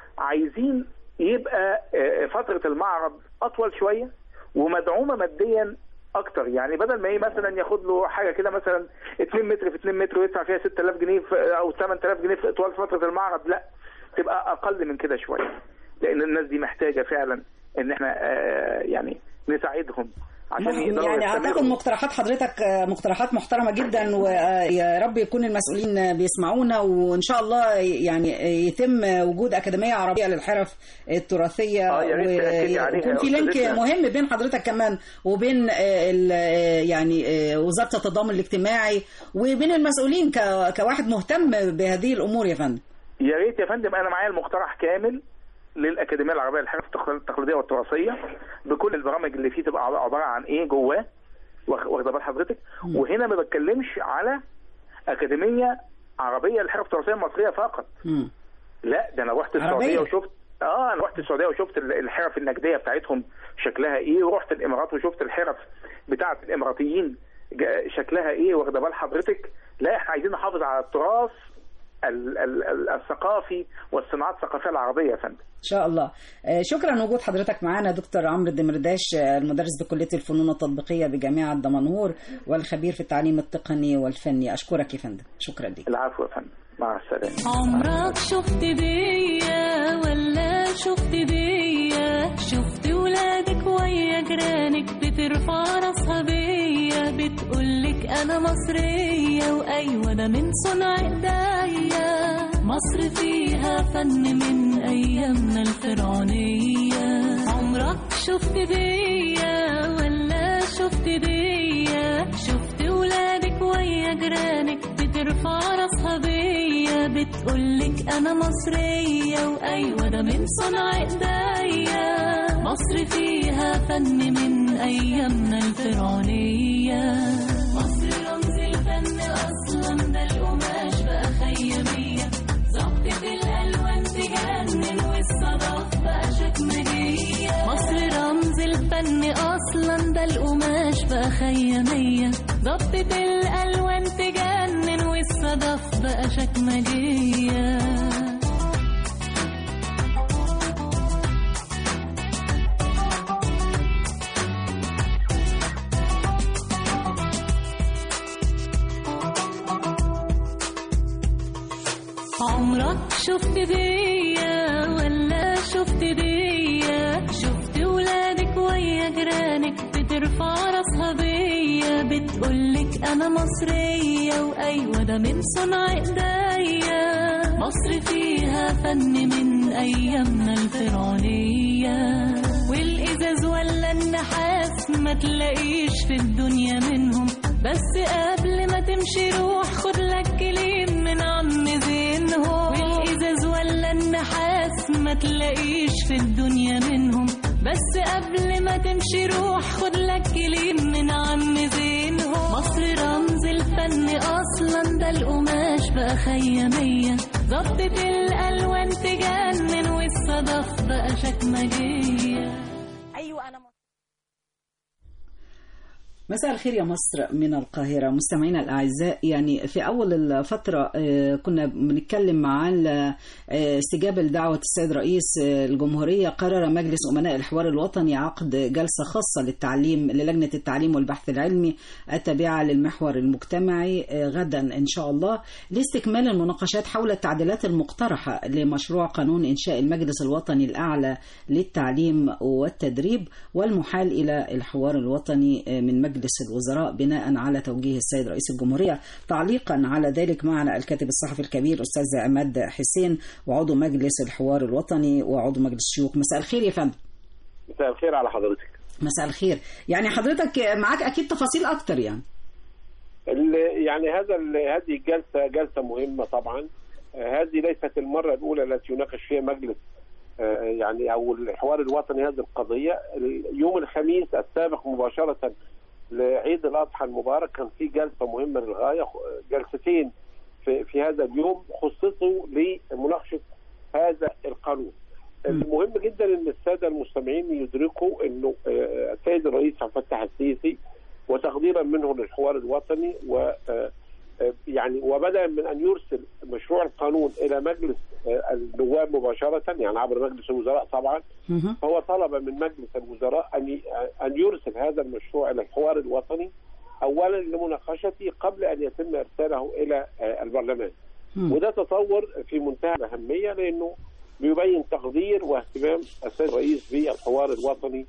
عايزين يبقى آه، فتره المعرض اطول شويه ومدعومه ماديا اكتر يعني بدل ما ايه مثلا ياخد له حاجه كده مثلا 2 متر في 2 متر ويدفع فيها 6000 جنيه في- او 8000 جنيه في طوال فتره المعرض لا تبقى اقل من كده شويه لان الناس دي محتاجه فعلا ان احنا آه، يعني نساعدهم عشان يقدروا يعني اعتقد يستمروا. مقترحات حضرتك آه، مقترحات محترمه جدا ويا رب يكون المسؤولين بيسمعونا وان شاء الله يعني يتم وجود اكاديميه عربيه للحرف التراثيه آه، يا ريت تأكدي عليها ويكون يا في لينك أستاذتنا. مهم بين حضرتك كمان وبين آه، ال- آه، يعني آه، وزاره التضامن الاجتماعي وبين المسؤولين ك- كواحد مهتم بهذه الامور يا فندم يا ريت يا فندم انا معايا المقترح كامل للاكاديميه العربيه للحرف التقل- التقليديه والتراثيه بكل البرامج اللي فيه تبقى عباره عن ايه جواه واخ- واخده بال حضرتك وهنا ما بتكلمش على اكاديميه عربيه للحرف التراثيه المصريه فقط مم. لا ده انا رحت عربية. السعوديه وشفت اه انا رحت السعوديه وشفت ال- الحرف النجديه بتاعتهم شكلها ايه ورحت الامارات وشفت الحرف بتاعه الاماراتيين جا- شكلها ايه واخده بال حضرتك لا احنا عايزين نحافظ على التراث ال- ال- ال- الثقافي والصناعات الثقافيه العربيه يا فندم ان شاء الله آه، شكرا وجود حضرتك معنا دكتور عمرو الدمرداش آه، المدرس بكليه الفنون التطبيقيه بجامعه دمنهور والخبير في التعليم التقني والفني اشكرك يا فندم شكرا لك العفو يا فندم مع السلامه عمرك شفت بيا ولا شفت بيا شفت ولادك ويا جيرانك بترفع راسها بيا بتقولك انا مصرية وايوه ده من صنع ايديا مصر فيها فن من ايامنا الفرعونية عمرك شفت بيا ولا شفت بيا شفت ولادك ويا جيرانك بترفع راسها بيا هدية بتقولك أنا مصرية وأيوة ده من صنع إيديا مصر فيها فن من أيامنا الفرعونية مصر رمز الفن أصلا ده القماش بقى خيامية ظبطة الألوان تجنن والصدف بقى شكمجية مصر رمز الفن أصلا ده القماش بقى خيامية ظبطة الألوان تجنن والصدف بقى شكمجية عمرك شفت ديا ولا شفت ديا شفت ولادك ويا جيرانك بترفع راسها بيا بتقولك انا مصرية وايوه ده من صنع ايديا مصر فيها فن من ايامنا الفرعونية والازاز ولا النحاس ما تلاقيش في الدنيا منهم بس قبل ما تمشي روح خد لك كليم من عم زينهم والازاز ولا النحاس ما تلاقيش في الدنيا منهم بس قبل ما تمشي روح خد لك كليم من عم زينهم مصر رمز الفن اصلا ده القماش بقى خيامية ظبطة الالوان تجنن والصدف بقى شكمجية ايوه انا مساء الخير يا مصر من القاهرة مستمعينا الأعزاء يعني في أول الفترة آه، كنا بنتكلم عن آه، استجابة لدعوة السيد رئيس آه، الجمهورية قرر مجلس أمناء الحوار الوطني عقد جلسة خاصة للتعليم للجنة التعليم والبحث العلمي التابعة للمحور المجتمعي آه، غدا إن شاء الله لاستكمال المناقشات حول التعديلات المقترحة لمشروع قانون إنشاء المجلس الوطني الأعلى للتعليم والتدريب والمحال إلى الحوار الوطني آه، من مجلس الوزراء بناء على توجيه السيد رئيس الجمهورية تعليقا على ذلك معنا الكاتب الصحفي الكبير أستاذ عماد حسين وعضو مجلس الحوار الوطني وعضو مجلس الشيوخ مساء الخير يا فندم مساء الخير على حضرتك مساء الخير يعني حضرتك معاك أكيد تفاصيل أكتر يعني ال- يعني هذا ال- هذه الجلسه جلسه مهمه طبعا آه، هذه ليست المره الاولى التي يناقش فيها مجلس آه، يعني او الحوار الوطني هذه القضيه ال- يوم الخميس السابق مباشره لعيد الاضحى المبارك كان في جلسه مهمه للغايه خ- جلستين في, في هذا اليوم خصصوا لمناقشه هذا القانون المهم جدا ان الساده المستمعين يدركوا انه آه، السيد الرئيس عبد الفتاح السيسي وتقديرا منه للحوار الوطني و آه، آه، يعني وبدأ من ان يرسل مشروع القانون الى مجلس آه، النواب مباشره يعني عبر مجلس الوزراء طبعا هو طلب من مجلس الوزراء ان ي- ان يرسل هذا المشروع الى الحوار الوطني اولا لمناقشته قبل ان يتم ارساله الى آه، البرلمان وده تطور في منتهى الاهميه لانه بيبين تقدير واهتمام السيد الرئيس بالحوار الوطني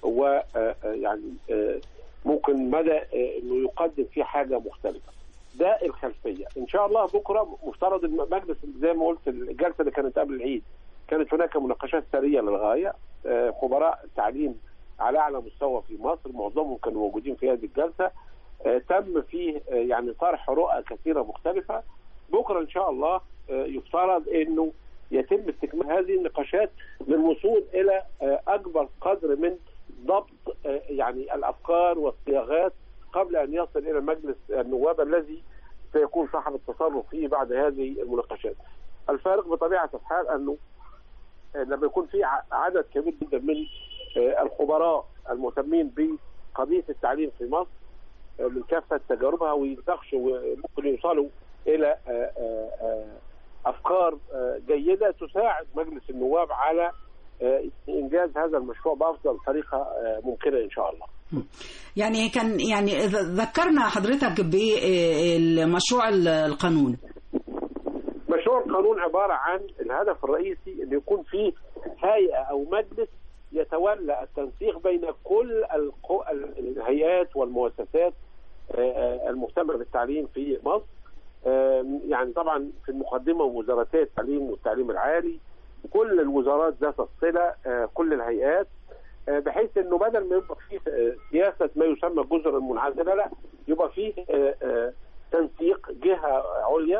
ويعني ممكن مدى آه، انه يقدم فيه حاجه مختلفه. ده الخلفيه، ان شاء الله بكره مفترض المجلس زي ما قلت الجلسه اللي كانت قبل العيد كانت هناك مناقشات سريه للغايه آه، خبراء التعليم على اعلى مستوى في مصر معظمهم كانوا موجودين في هذه الجلسه آه، تم فيه آه، يعني طرح رؤى كثيره مختلفه بكره ان شاء الله آه، يفترض انه يتم استكمال هذه النقاشات للوصول الى آه، اكبر قدر من ضبط آه، يعني الافكار والصياغات قبل ان يصل الى مجلس النواب الذي سيكون صاحب التصرف فيه بعد هذه المناقشات. الفارق بطبيعه الحال انه آه، لما يكون في ع- عدد كبير جدا من آه، الخبراء المهتمين بقضيه التعليم في مصر آه، من كافه تجاربها ويناقشوا وممكن يوصلوا الى آه، آه، آه، افكار آه، جيده تساعد مجلس النواب على آه، انجاز هذا المشروع بافضل طريقه آه، ممكنه ان شاء الله. يعني كان يعني ذ- ذكرنا حضرتك بالمشروع القانون مشروع القانون عباره عن الهدف الرئيسي ان يكون فيه هيئه او مجلس يتولى التنسيق بين كل القو- الهيئات والمؤسسات آه، آه، المهتمه بالتعليم في مصر آه، يعني طبعا في المقدمه وزارتي التعليم والتعليم العالي كل الوزارات ذات الصله آه، كل الهيئات آه، بحيث انه بدل ما يبقى فيه آه، سياسه ما يسمى الجزر المنعزله لا يبقى فيه آه، آه، تنسيق جهه عليا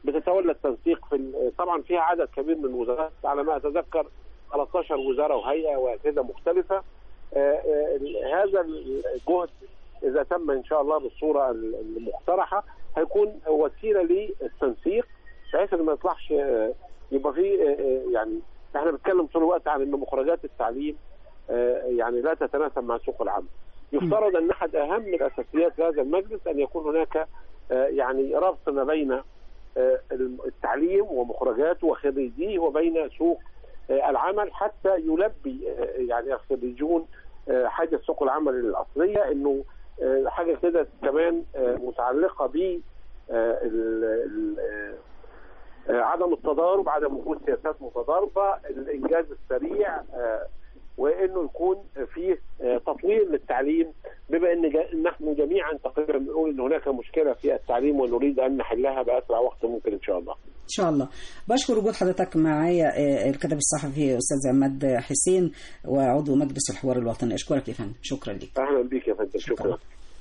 بتتولى التنسيق في ال- طبعا فيها عدد كبير من الوزارات على ما اتذكر 13 وزاره وهيئه واجهزه مختلفه آه، آه، ال- هذا الجهد اذا تم ان شاء الله بالصوره ال- المقترحه هيكون وسيله للتنسيق بحيث ان ما يطلعش آه، يبقى في آه، آه، يعني احنا بنتكلم طول الوقت عن ان مخرجات التعليم آه، يعني لا تتناسب مع سوق العمل. يفترض ان احد اهم الاساسيات لهذا المجلس ان يكون هناك آه، يعني ربط ما بين آه، التعليم ومخرجاته وخريجيه وبين سوق آه، العمل حتى يلبي آه، يعني الخريجون آه، حاجه سوق العمل الاصليه انه آه، حاجه كده كمان آه، متعلقه ب آه، ال- ال- آه، آه، عدم التضارب عدم وجود سياسات متضاربه الانجاز السريع آه، وانه يكون فيه آه، تطوير للتعليم بما ان جا- نحن جميعا تقريبا بنقول ان هناك مشكله في التعليم ونريد ان نحلها باسرع وقت ممكن ان شاء الله. ان شاء الله بشكر وجود حضرتك معايا آه، الكاتب الصحفي استاذ عماد حسين وعضو مجلس الحوار الوطني اشكرك يا فندم شكرا لك اهلا بك يا فندم شكرا.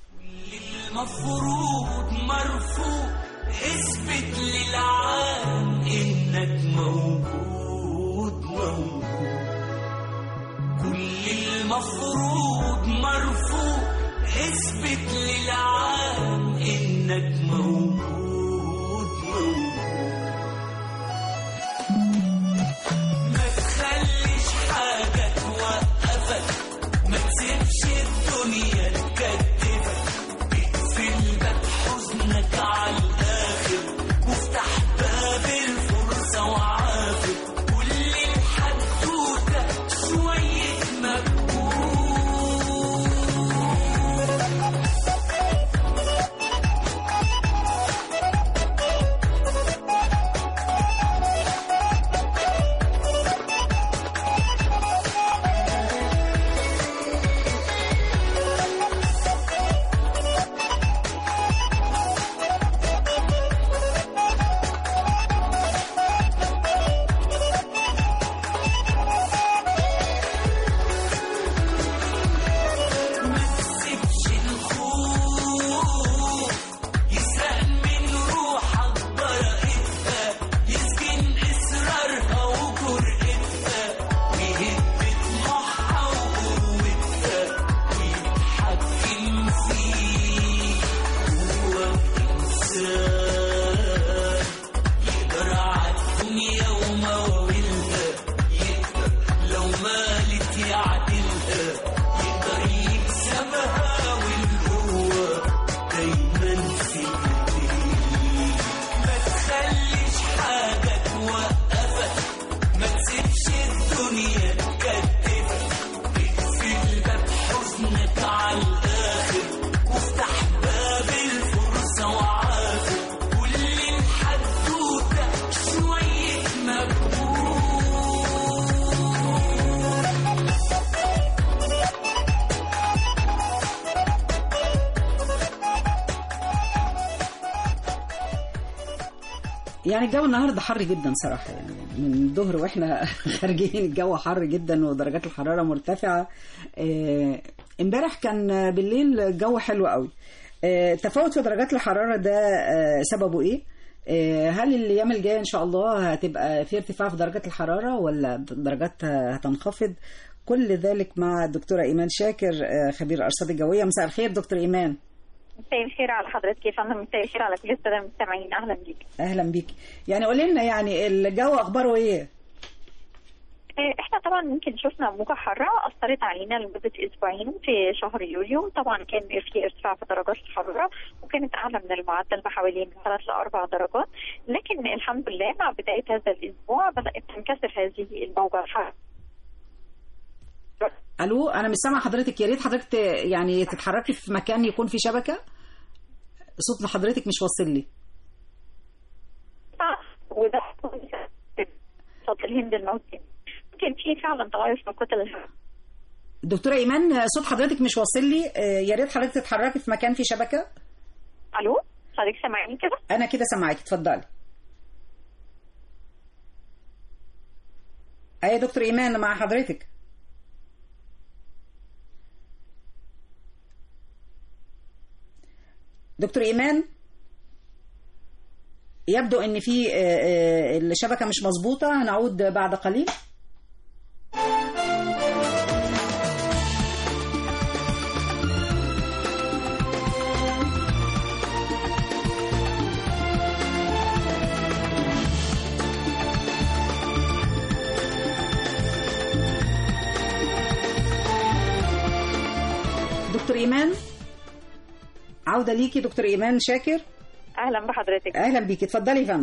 المفروض مرفوض اثبت للعالم انك موجود موجود كل المفروض مرفوض اثبت للعالم انك موجود موجود ما تخليش حاجة توقفك ما تسيبش الدنيا تكتفك اقفل باب حزنك على الآخر وافتح باب الفرصة وعافر كل الحدوتة شوية مجهود ما تسيبش الخوف يسرق من روحك براءتها يسجن إصرارها وجرأتها ويهد طموحها وقوتها ويتحكم فيك هو إنسان يقدر عالدنيا ومواويلها يقدر لو مالت يعدلها يقدر يكسبها والقوة دايما في ايديه ما تخليش حاجة توقفك ما تسيبش الدنيا تكتفك اقفل باب حزنك على الآخر وافتح باب الفرصة وعافر كل الحدوتة شوية مجهود يعني الجو النهارده حر جدا صراحه يعني من الظهر واحنا خارجين الجو حر جدا ودرجات الحراره مرتفعه آه، امبارح كان بالليل الجو حلو قوي آه، التفاوت في درجات الحراره ده آه، سببه ايه آه، هل الايام الجايه ان شاء الله هتبقى في ارتفاع في درجات الحراره ولا درجات هتنخفض كل ذلك مع الدكتوره ايمان شاكر آه، خبير الارصاد الجويه مساء الخير دكتور ايمان مساء الخير على حضرتك يا فندم مساء الخير على كل الساده المستمعين اهلا بيك اهلا بيك يعني قولي لنا يعني الجو اخباره ايه آه، احنا طبعا يمكن شفنا موجة حارة أثرت علينا لمدة أسبوعين في شهر يوليو طبعا كان في ارتفاع في درجات الحرارة وكانت أعلى من المعدل بحوالي من ثلاث لأربع درجات لكن الحمد لله مع بداية هذا الأسبوع بدأت تنكسر هذه الموجة الحارة الو انا مش سامعه حضرتك يا ريت حضرتك ت- يعني تتحركي في مكان يكون فيه شبكه صوت حضرتك مش واصل لي وده صوت الهند الموسمي يمكن في فعلا تغير في كتل الهواء دكتوره ايمان صوت حضرتك مش واصل لي آه، يا ريت حضرتك تتحركي في مكان فيه شبكه الو حضرتك سامعني كده انا كده سامعاكي اتفضلي اي دكتور ايمان مع حضرتك دكتور ايمان يبدو ان في آه، آه، الشبكه مش مظبوطه هنعود بعد قليل دكتور ايمان عوده ليكي دكتور ايمان شاكر اهلا بحضرتك اهلا بيكي اتفضلي يا فندم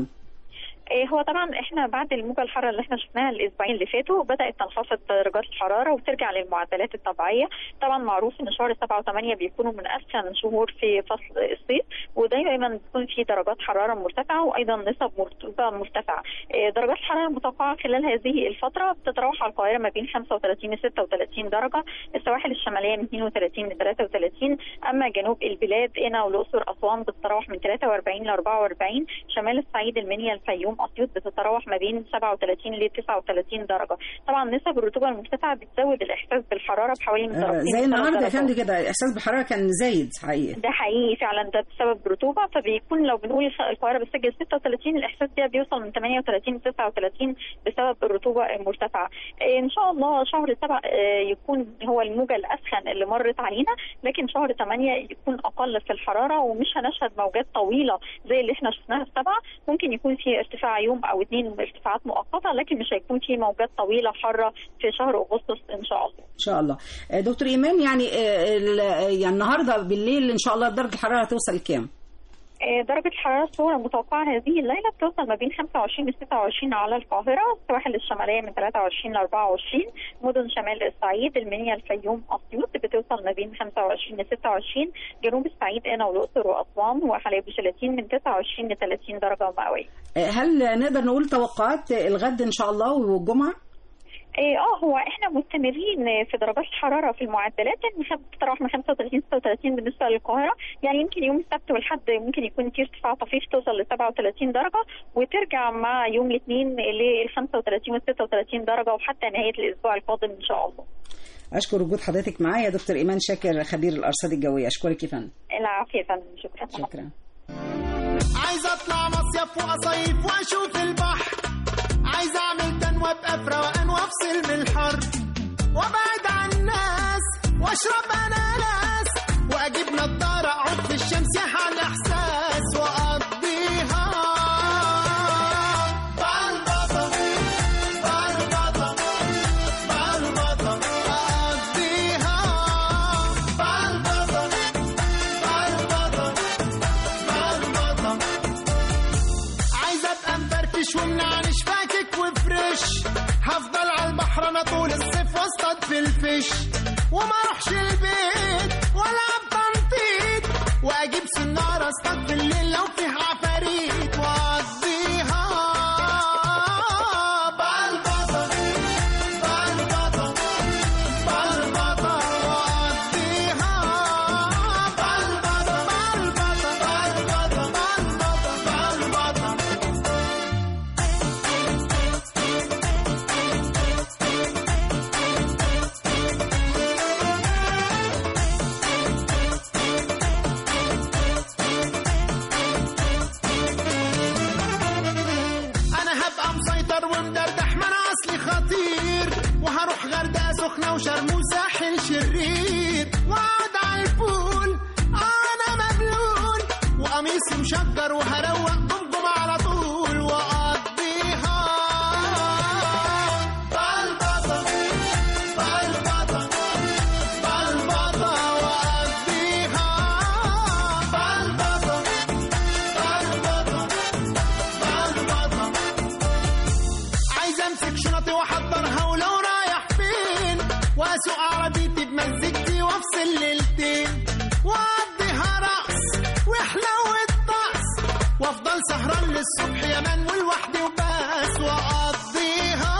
إيه هو طبعا احنا بعد الموجه الحاره اللي احنا شفناها الاسبوعين اللي فاتوا بدات تنخفض درجات الحراره وترجع للمعدلات الطبيعيه طبعا معروف ان شهر 7 و8 بيكونوا من اسخن شهور في فصل الصيف ودايما بيكون في درجات حراره مرتفعه وايضا نسب رطوبه مرتفعه إيه درجات الحراره المتوقعه خلال هذه الفتره بتتراوح على القاهره ما بين 35 ل 36 درجه السواحل الشماليه من 32 ل 33 اما جنوب البلاد هنا والاقصر اسوان بتتراوح من 43 ل 44 شمال الصعيد المنيا الفيوم اسيوط بتتراوح ما بين 37 ل 39 درجه طبعا نسب الرطوبه المرتفعه بتزود الاحساس بالحراره بحوالي من آه، درجتين زي لثلاث النهارده يا درجات. فندم كده احساس بالحراره كان زايد حقيقي ده حقيقي فعلا ده بسبب الرطوبه فبيكون لو بنقول القاهره بتسجل 36 الاحساس ده بيوصل من 38 ل 39 بسبب الرطوبه المرتفعه إيه ان شاء الله شهر سبعة آه، يكون هو الموجه الاسخن اللي مرت علينا لكن شهر 8 يكون اقل في الحراره ومش هنشهد موجات طويله زي اللي احنا شفناها في سبعه ممكن يكون في ارتفاع يوم او اثنين ارتفاعات مؤقته لكن مش هيكون في موجات طويله حاره في شهر اغسطس ان شاء الله ان شاء الله آه، دكتور ايمان يعني آه، ال- آه، يعني النهارده بالليل ان شاء الله درجه الحراره هتوصل لكام آه، درجة الحرارة الصغرى المتوقعة هذه الليلة بتوصل ما بين 25 ل 26 على القاهرة، السواحل الشمالية من 23 ل 24 مدن شمال الصعيد، المنيا، الفيوم، أسيوط بتوصل ما بين 25 ل 26 جنوب الصعيد هنا والأقصر وأسوان وحلايب وشلاتين من 29 ل 30 درجة مئوية. آه، هل نقدر نقول توقعات الغد ان شاء الله والجمعه إيه، اه هو احنا مستمرين في درجات الحراره في المعدلات يعني بتتراوح من 35 36 بالنسبه للقاهره يعني يمكن يوم السبت والحد ممكن يكون في ارتفاع طفيف توصل ل 37 درجه وترجع مع يوم الاثنين لل 35 و 36 درجه وحتى نهايه الاسبوع القادم ان شاء الله. اشكر وجود حضرتك معايا يا دكتور ايمان شاكر خبير الارصاد الجويه اشكرك يا فندم العافيه يا فندم شكرا. شكرا عايز اطلع مصيف واصيف واشوف البحر عايز اعمل تنوى ابقى في روقان وافصل من الحر وابعد عن الناس واشرب اناناس واجيب نضاره اقعد في الشمس على احساس واقضيها بلبطه بلبطه بلبطه اقضيها بلبطه بلبطه بلبطه عايز ابقى مفرفش ومنعنش فاكك وفريش هفضل على البحر انا طول الصيف واصطاد في الفيش وما اروحش البيت ولا بتنطيط واجيب سنارة اصطاد بالليل لو فيه عفاريت واقضيها بلبطة بلبطة بلبطة واقضيها بلبطة بلبطة بلبطة بلبطة بلبطة انا هبقى مسيطر ومدردح ما انا اصلي خطير وهروح غردقه سخنه وشرم وساحل شرير واقعد على البول انا مبلول وقميصي مشجر وهروق جمجم على طول واقضيها بلبطه بلبطه بلبطه واقضيها بلبطه بلبطه بلبطه عايز امسك شنطي واحضرها ولو رايح فين واسوق عربيتي بمزجتي وافصل ليلتين واقضيها رقص وحلو الطقس وافضل سهران للصبح يا مان ولوحدي وبس واقضيها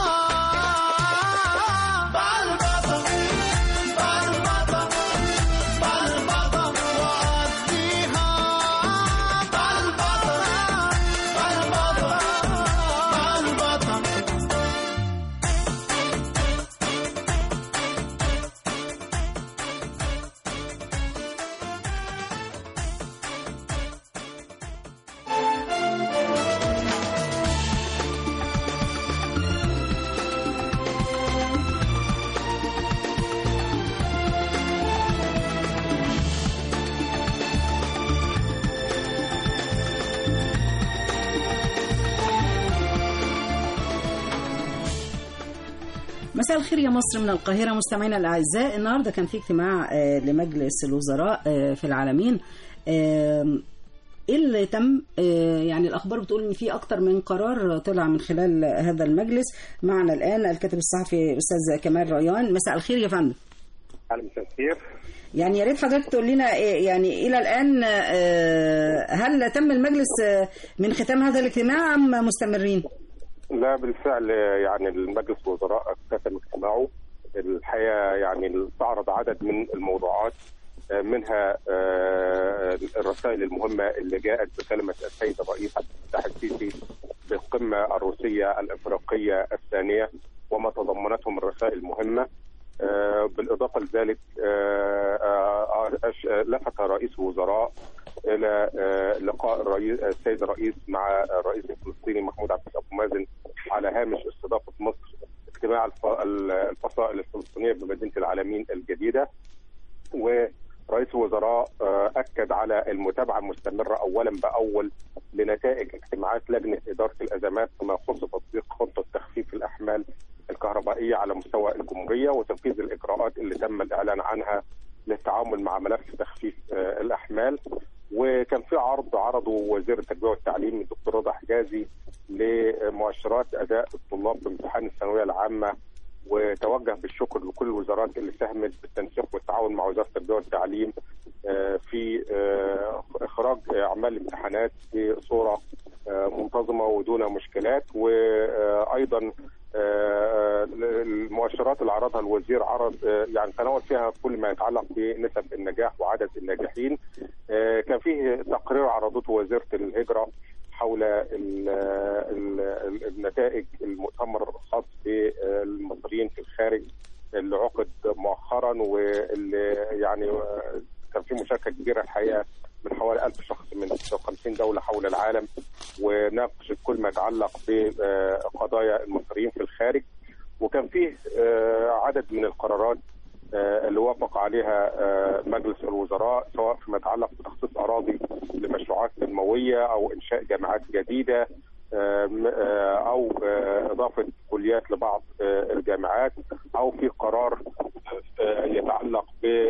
بلبطه بلبطه بلبطه واقضيها بلبطه بلبطه بلبطه مساء الخير يا مصر من القاهرة مستمعينا الأعزاء النهاردة كان في اجتماع آه، لمجلس الوزراء آه، في العالمين آم، ايه اللي تم آه، يعني الاخبار بتقول ان في اكتر من قرار طلع من خلال هذا المجلس معنا الان الكاتب الصحفي استاذ كمال ريان مساء الخير يا فندم على مساء الخير يعني يا ريت حضرتك تقول لنا إيه يعني الى الان آه، هل تم المجلس آه، من ختام هذا الاجتماع ام مستمرين؟ لا بالفعل يعني المجلس الوزراء اختتم اجتماعه الحقيقه يعني استعرض عدد من الموضوعات آه، منها آه، الرسائل المهمه اللي جاءت بكلمه السيد الرئيس عبد الفتاح السيسي بالقمه الروسيه الافريقيه الثانيه وما تضمنته من رسائل مهمه آه، بالاضافه لذلك آه، آه، أش- لفت رئيس الوزراء الى آه، لقاء الرئيس السيد الرئيس مع الرئيس الفلسطيني محمود عباس ابو مازن على هامش استضافه مصر اجتماع الف- الفصائل الفلسطينيه بمدينه العالمين الجديده ورئيس الوزراء آه، اكد على المتابعه المستمره اولا باول لنتائج اجتماعات لجنه اداره الازمات فيما يخص تطبيق خطه تخفيف الاحمال الكهربائيه على مستوى الجمهوريه وتنفيذ الاجراءات اللي تم الاعلان عنها للتعامل مع ملف تخفيف آه، الاحمال وكان في عرض عرضه وزير التربيه والتعليم الدكتور رضا حجازي لمؤشرات اداء الطلاب في امتحان الثانويه العامه وتوجه بالشكر لكل الوزارات اللي ساهمت بالتنسيق والتعاون مع وزاره التربيه والتعليم آه، في آه، اخراج اعمال الامتحانات بصوره آه، منتظمه ودون مشكلات وايضا آه، المؤشرات اللي عرضها الوزير عرض آه، يعني تناول فيها كل ما يتعلق بنسب النجاح وعدد الناجحين آه، كان فيه تقرير عرضته وزيره الهجره حول ال ال ال النتائج المؤتمر الخاص بالمصريين في الخارج اللي عقد مؤخرا واللي يعني آه، كان في مشاركه كبيره الحقيقه من حوالي 1000 شخص من 56 دوله حول العالم وناقشت كل ما يتعلق بقضايا المصريين في الخارج وكان فيه آه، عدد من القرارات آه، اللي وافق عليها آه، مجلس الوزراء سواء فيما يتعلق بتخصيص اراضي لمشروعات تنمويه او انشاء جامعات جديده آه، م- آه، او آه، اضافه كليات لبعض آه، الجامعات او في قرار آه، يتعلق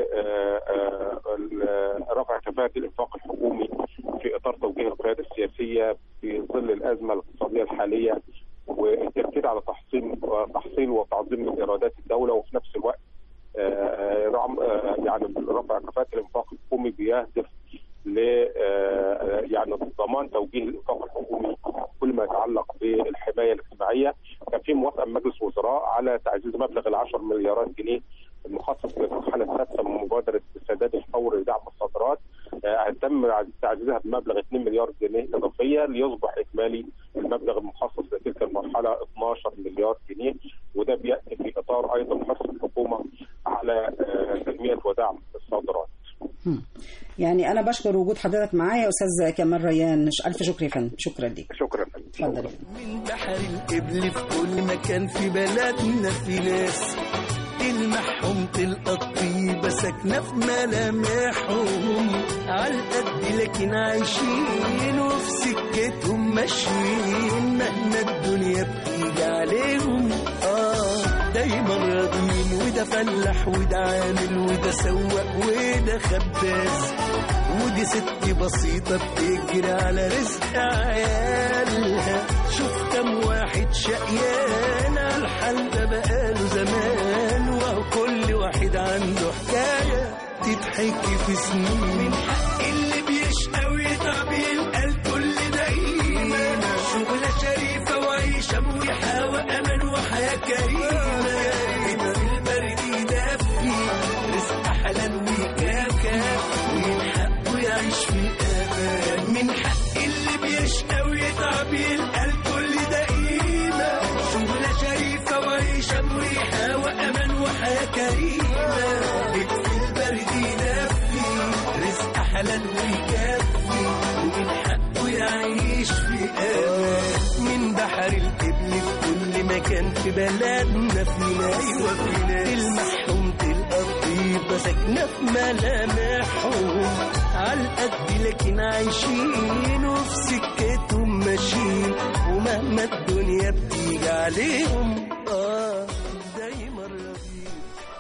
برفع كفاءه الانفاق الحكومي في اطار توجيه القياده السياسيه في ظل الازمه الاقتصاديه الحاليه والتركيز على تحصيل تحصيل وتعظيم من ايرادات الدوله وفي نفس الوقت آه، رغم آه، يعني رفع كفاءه الانفاق الحكومي بيهدف ل آه، يعني ضمان توجيه الانفاق الحكومي كل ما يتعلق بالحمايه الاجتماعيه كان في موافقه من مجلس الوزراء على تعزيز مبلغ ال 10 مليارات جنيه المخصص للمرحله السادسه من مبادره السداد الفوري لدعم الصادرات آه، هيتم تعزيزها بمبلغ 2 مليار جنيه اضافيه ليصبح اجمالي المبلغ المخصص لتلك المرحله 12 مليار جنيه وده بياتي في اطار ايضا حرص الحكومه على آه، تنميه ودعم الصادرات. يعني انا بشكر وجود حضرتك معايا يا استاذ كمال ريان الف شكر يا فندم شكرا ليك شكرا اتفضل يا فندم. من بحر القبل في كل مكان في بلدنا في ناس تلمحهم تلقى الطيبة ساكنة في ملامحهم عالقد لكن عايشين وفي سكتهم ماشيين مهما الدنيا بتيجي عليهم اه دايما راضيين وده فلاح وده عامل وده سواق وده خباز ودي ست بسيطة بتجري على رزق عيالها شوف كم واحد شقيان على الحال ده بقاله زمان وهو كل واحد عنده حكاية تتحكي في سنين من حق اللي بيشقى ويتعب يلقى الكل دايما شغلة شريفة وعيشة مريحة وأمان وحياة كريمة في البرد يدفي رزق حلال ويكافى ومن حقه يعيش في أمان من حق اللي بيشقى ويتعب يلقى الكل دايما شغلة شريفة وعيشة مريحة وأمان وحياة كريمة في البرد يدفي رزق حلال ويكفي ومن حقه يعيش في أمان من بحر القبل في كل مكان في بلدنا في ناس أيوة في ناس تلمحهم تلقى الطيبة ساكنة في ملامحهم عالقد لكن عايشين وفي سكتهم ماشيين ومهما الدنيا بتيجي عليهم آه دايما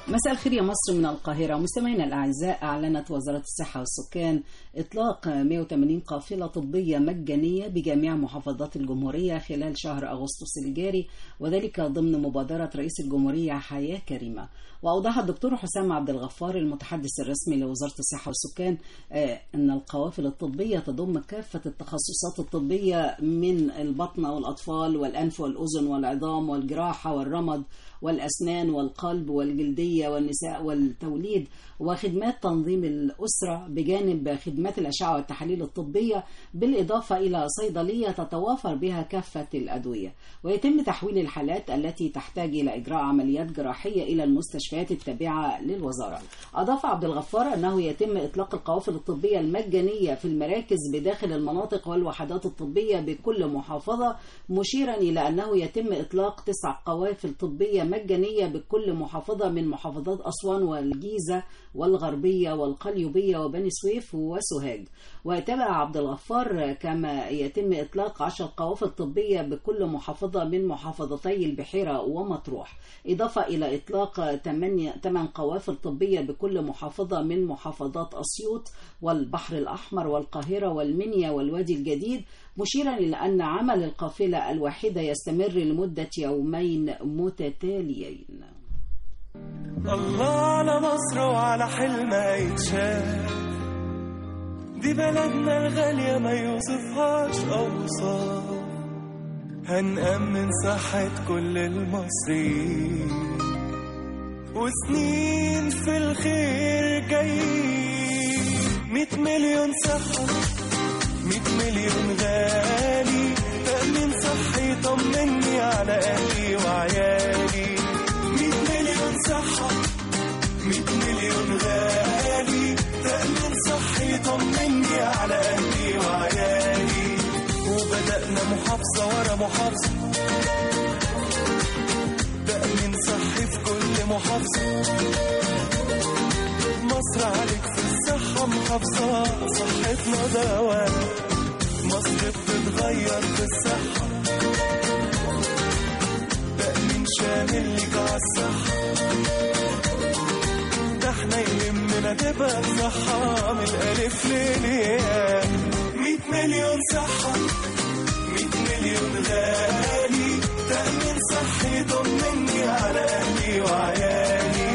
مساء الخير يا مصر من القاهرة مستمعينا الأعزاء أعلنت وزارة الصحة والسكان إطلاق 180 قافلة طبية مجانية بجميع محافظات الجمهورية خلال شهر أغسطس الجاري وذلك ضمن مبادرة رئيس الجمهورية حياة كريمة وأوضح الدكتور حسام عبد الغفار المتحدث الرسمي لوزارة الصحة والسكان آه، أن القوافل الطبية تضم كافة التخصصات الطبية من البطنة والأطفال والأنف والأذن والعظام والجراحة والرمد والأسنان والقلب والجلدية والنساء والتوليد وخدمات تنظيم الأسرة بجانب خدمات الأشعة والتحاليل الطبية بالإضافة إلى صيدلية تتوافر بها كافة الأدوية ويتم تحويل الحالات التي تحتاج إلى إجراء عمليات جراحية إلى المستشفيات التابعة للوزارة أضاف عبد الغفار أنه يتم إطلاق القوافل الطبية المجانية في المراكز بداخل المناطق والوحدات الطبية بكل محافظة مشيرا إلى أنه يتم إطلاق تسع قوافل طبية مجانية بكل محافظة من محافظات أسوان والجيزة والغربية والقليوبية وبني سويف وسوهاج وتابع عبد الغفار كما يتم إطلاق عشر قوافل طبية بكل محافظة من محافظتي البحيرة ومطروح إضافة إلى إطلاق 8 قوافل طبية بكل محافظة من محافظات أسيوط والبحر الأحمر والقاهرة والمنيا والوادي الجديد مشيرا إلى أن عمل القافلة الواحدة يستمر لمدة يومين متتاليين الله على مصر وعلى حلمها يتشاف دي بلدنا الغالية ما يوصفهاش أوصاف هنأمن صحة كل المصريين وسنين في الخير جايين مية مليون صحة مية مليون غالي تأمين صحي طمني على أهلي وعيالي مية مليون صحة مية مليون غالي تأمين صحي طمني على أهلي وعيالي وبدأنا محافظة ورا محافظة تأمين صحي في كل محافظة مصر عليك في الصحة محافظة صحتنا دواء مصر بتتغير في الصحة تأمين شامل ليك عالصحة ده احنا يهمنا تبقى بصحة من الألف للياء مية مليون صحة مية مليون غالي تأمين صحي طمني على أهلي وعيالي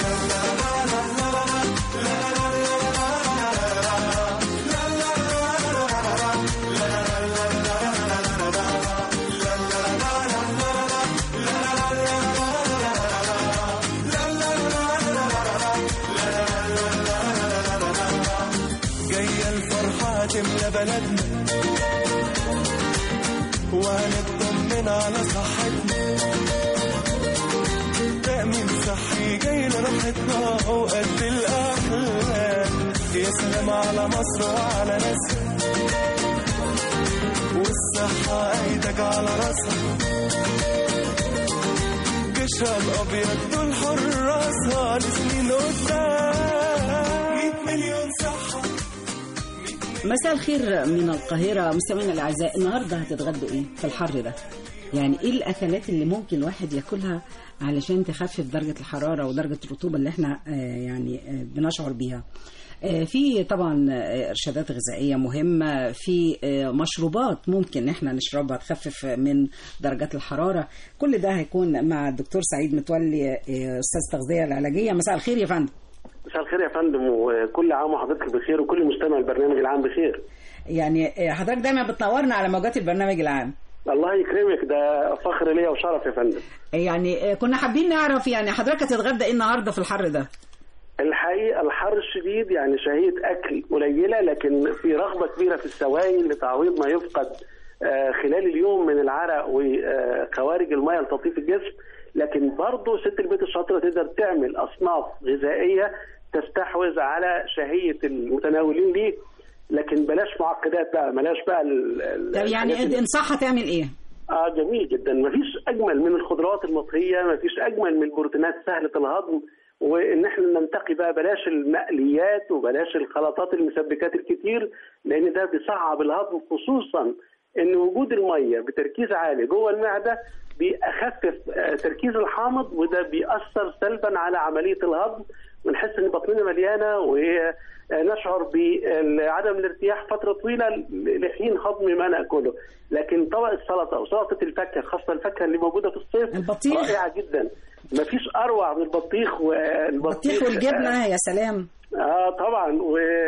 جاية الفرحة هتملى بلدنا وهنطمن على صحتنا تأمين صحي جاي لراحتنا وقد الأحلام يا سلام على مصر وعلى ناسها والصحة ايدك على راسها جيشها الأبيض دول حراسها لسنين قدام 100 مليون صحة مساء الخير من القاهرة مستمعينا الأعزاء النهاردة هتتغدوا إيه في الحر ده يعني إيه الأكلات اللي ممكن الواحد ياكلها علشان تخفف درجة الحرارة ودرجة الرطوبة اللي احنا آه، يعني آه، بنشعر بيها آه، في طبعا آه، ارشادات غذائيه مهمه في آه، مشروبات ممكن ان احنا نشربها تخفف من درجات الحراره كل ده هيكون مع الدكتور سعيد متولي آه، استاذ التغذيه العلاجيه مساء الخير يا فندم مساء الخير يا فندم وكل عام وحضرتك بخير وكل مستمع البرنامج العام بخير يعني آه، حضرتك دايما بتنورنا على موجات البرنامج العام الله يكرمك ده فخر ليا وشرف يا فندم يعني آه، كنا حابين نعرف يعني حضرتك هتتغدى ايه النهارده في الحر ده الحقيقه الحر الشديد يعني شهيه اكل قليله لكن في رغبه كبيره في السوائل لتعويض ما يفقد آه، خلال اليوم من العرق وخوارج المياه لتطيف الجسم لكن برضه ست البيت الشاطره تقدر تعمل اصناف غذائيه تستحوذ على شهيه المتناولين ليه لكن بلاش معقدات بقى بلاش بقى ال- ال- طب يعني الحاجات اللي- انصحها تعمل ايه؟ اه جميل جدا مفيش اجمل من الخضروات المطهيه مفيش اجمل من البروتينات سهله الهضم وان احنا ننتقي بقى بلاش المقليات وبلاش الخلطات المسبكات الكتير لان ده بيصعب الهضم خصوصا ان وجود الميه بتركيز عالي جوه المعده بيخفف آه، التركيز الحامض وده بيأثر سلبا على عمليه الهضم ونحس ان بطننا مليانه ونشعر بعدم الارتياح فتره طويله لحين هضم ما ناكله لكن طبق السلطه وسلطه الفاكهه خاصه الفاكهه اللي موجوده في الصيف البطيخ. رائعه جدا مفيش اروع من البطيخ والبطيخ البطيخ والجبنه يا سلام اه طبعا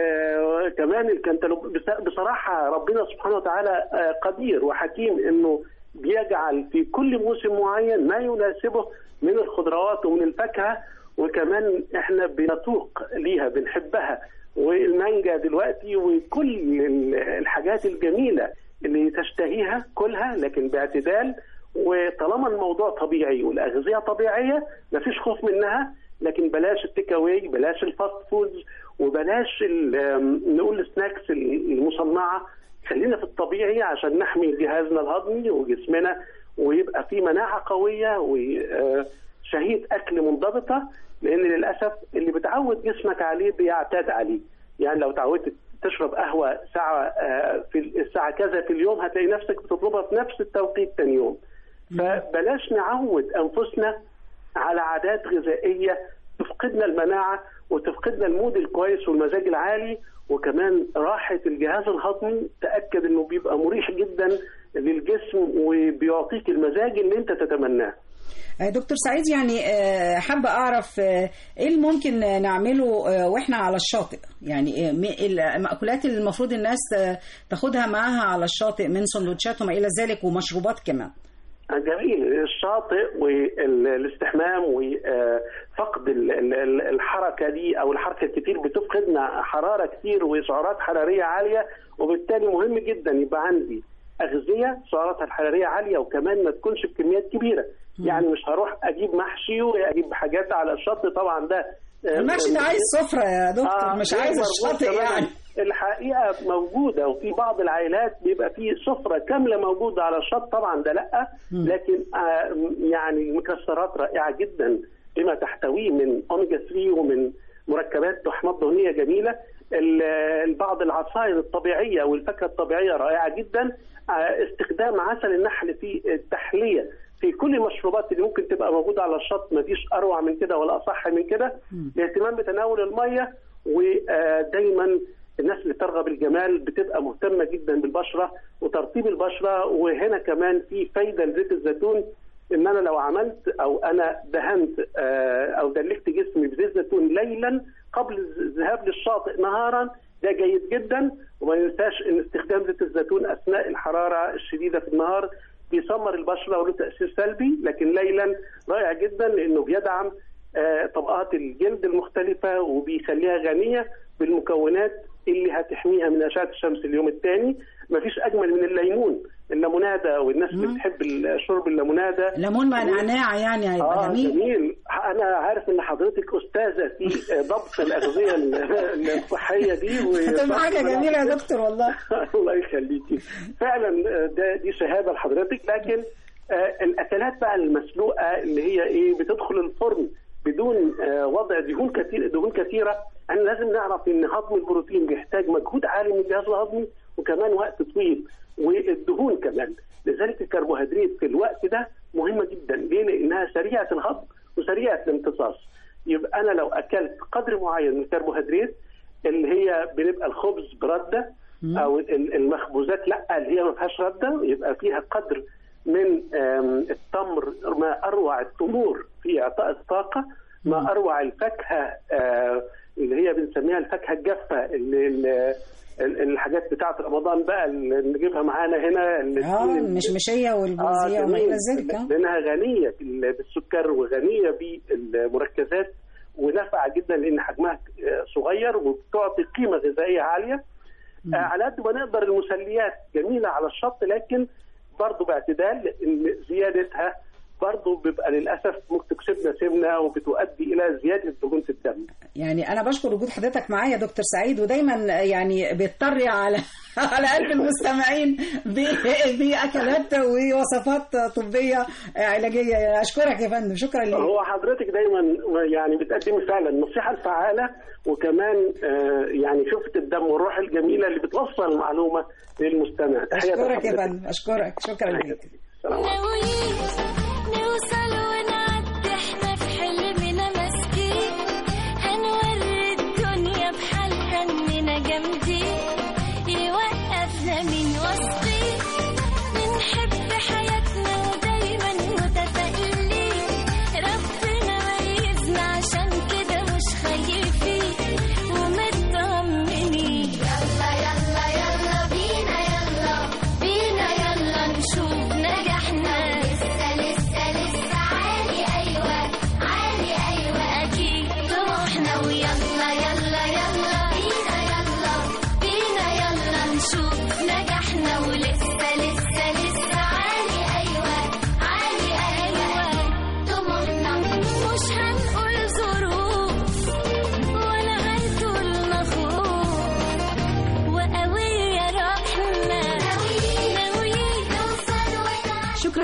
و- وكمان الكنتالوب بص- بصراحه ربنا سبحانه وتعالى آه، قدير وحكيم انه بيجعل في كل موسم معين ما يناسبه من الخضروات ومن الفاكهه وكمان احنا بنتوق ليها بنحبها والمانجا دلوقتي وكل ال- الحاجات الجميله اللي تشتهيها كلها لكن باعتدال وطالما الموضوع طبيعي والاغذيه طبيعيه مفيش خوف منها لكن بلاش التيك اواي بلاش الفاست فودز وبلاش ال- آم، نقول السناكس المصنعه خلينا في الطبيعي عشان نحمي جهازنا الهضمي وجسمنا ويبقى في مناعه قويه وشهيه اكل منضبطه لان للاسف اللي بتعود جسمك عليه بيعتاد عليه يعني لو تعودت تشرب قهوه ساعه آه، في الساعه كذا في اليوم هتلاقي نفسك بتطلبها في نفس التوقيت تاني يوم فبلاش نعود انفسنا على عادات غذائيه تفقدنا المناعه وتفقدنا المود الكويس والمزاج العالي وكمان راحه الجهاز الهضمي تاكد انه بيبقى مريح جدا للجسم وبيعطيك المزاج اللي انت تتمناه آه، دكتور سعيد يعني آه، حابة أعرف آه، إيه اللي ممكن آه، نعمله آه، وإحنا على الشاطئ يعني آه، م- المأكولات اللي المفروض الناس آه، تاخدها معاها على الشاطئ من سندوتشات وما إلى ذلك ومشروبات كمان جميل الشاطئ والاستحمام وفقد ال- ال- ال- الحركه دي او الحركه الكتير بتفقدنا حراره كتير وسعرات حراريه عاليه وبالتالي مهم جدا يبقى عندي اغذيه سعراتها الحراريه عاليه وكمان ما تكونش بكميات كبيره يعني مش هروح اجيب محشي واجيب حاجات على الشط طبعا ده المحشي ده عايز سفرة يا دكتور مش غير عايز مرغوب الشاطئ تماماً. يعني الحقيقه موجوده وفي بعض العائلات بيبقى في سفره كامله موجوده على الشط طبعا ده لا لكن آه، يعني المكسرات رائعه جدا بما تحتويه من اوميجا 3 ومن مركبات واحماض دهنيه جميله ال- بعض العصائر الطبيعيه والفاكهه الطبيعيه رائعه جدا آه، استخدام عسل النحل في التحليه في كل المشروبات اللي ممكن تبقى موجوده على الشط مفيش اروع من كده ولا اصح من كده الاهتمام بتناول الميه ودايما الناس اللي ترغب الجمال بتبقى مهتمه جدا بالبشره وترطيب البشره وهنا كمان في فايده لزيت الزيتون ان انا لو عملت او انا دهنت آه، او دلكت جسمي بزيت زيتون ليلا قبل الذهاب للشاطئ نهارا ده جيد جدا وما ننساش ان استخدام زيت الزيتون اثناء الحراره الشديده في النهار بيسمر البشره وله تاثير سلبي لكن ليلا رائع جدا لانه بيدعم آه، طبقات الجلد المختلفه وبيخليها غنيه بالمكونات اللي هتحميها من اشعه الشمس اليوم الثاني مفيش اجمل من الليمون الليموناده والناس اللي بتحب شرب الليموناده ليمون مع نعناع يعني هيبقى آه جميل جميل انا عارف ان حضرتك استاذه في ضبط الاغذيه ال- الصحيه دي و- هتبقى حاجة جميلة يا دكتور والله الله يخليكي فعلا آه، ده دي شهاده لحضرتك لكن آه، الاكلات بقى المسلوقه اللي هي ايه بتدخل الفرن بدون آه، وضع دهون كثير دهون كثيره احنا لازم نعرف ان هضم البروتين بيحتاج مجهود عالي من الجهاز الهضمي وكمان وقت طويل والدهون كمان لذلك الكربوهيدرات في الوقت ده مهمه جدا ليه؟ لانها سريعه الهضم وسريعه الامتصاص يبقى انا لو اكلت قدر معين من الكربوهيدرات اللي هي بنبقى الخبز برده او ال- المخبوزات لا اللي هي ما فيهاش رده يبقى فيها قدر من آم، التمر ما اروع التمور في اعطاء الطاقه ما اروع الفاكهه آه، اللي هي بنسميها الفاكهه الجافه اللي اللي- ال- الحاجات بتاعت رمضان بقى اللي نجيبها معانا هنا اللي اه المشمشية والبوزية وما إلى ذلك آه. لانها غنيه بال- بالسكر وغنيه بالمركزات ونافعه جدا لان حجمها آه، صغير وبتعطي قيمه غذائيه عاليه آه، على قد ما نقدر المسليات جميله على الشط لكن برضه باعتدال لان زيادتها برضه بيبقى للاسف ممكن تكسبنا سمنه وبتؤدي الى زياده دهون في الدم يعني انا بشكر وجود حضرتك معايا يا دكتور سعيد ودايما يعني بيضطري على على قلب المستمعين ب- باكلات ووصفات طبيه علاجيه اشكرك يا فندم شكرا لك هو حضرتك دايما يعني بتقدمي فعلا النصيحه الفعاله وكمان آه، يعني شفت الدم والروح الجميله اللي بتوصل المعلومه للمستمع تحية اشكرك يا لحضرتك. فندم اشكرك شكرا لك ناويين نوصل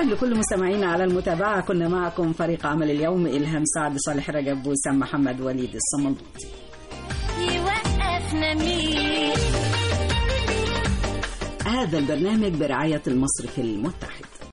شكرا لكل مستمعينا على المتابعة كنا معكم فريق عمل اليوم إلهام سعد صالح رجب وسام محمد وليد الصملوطي يوقفنا مين هذا البرنامج برعاية المصرف المتحد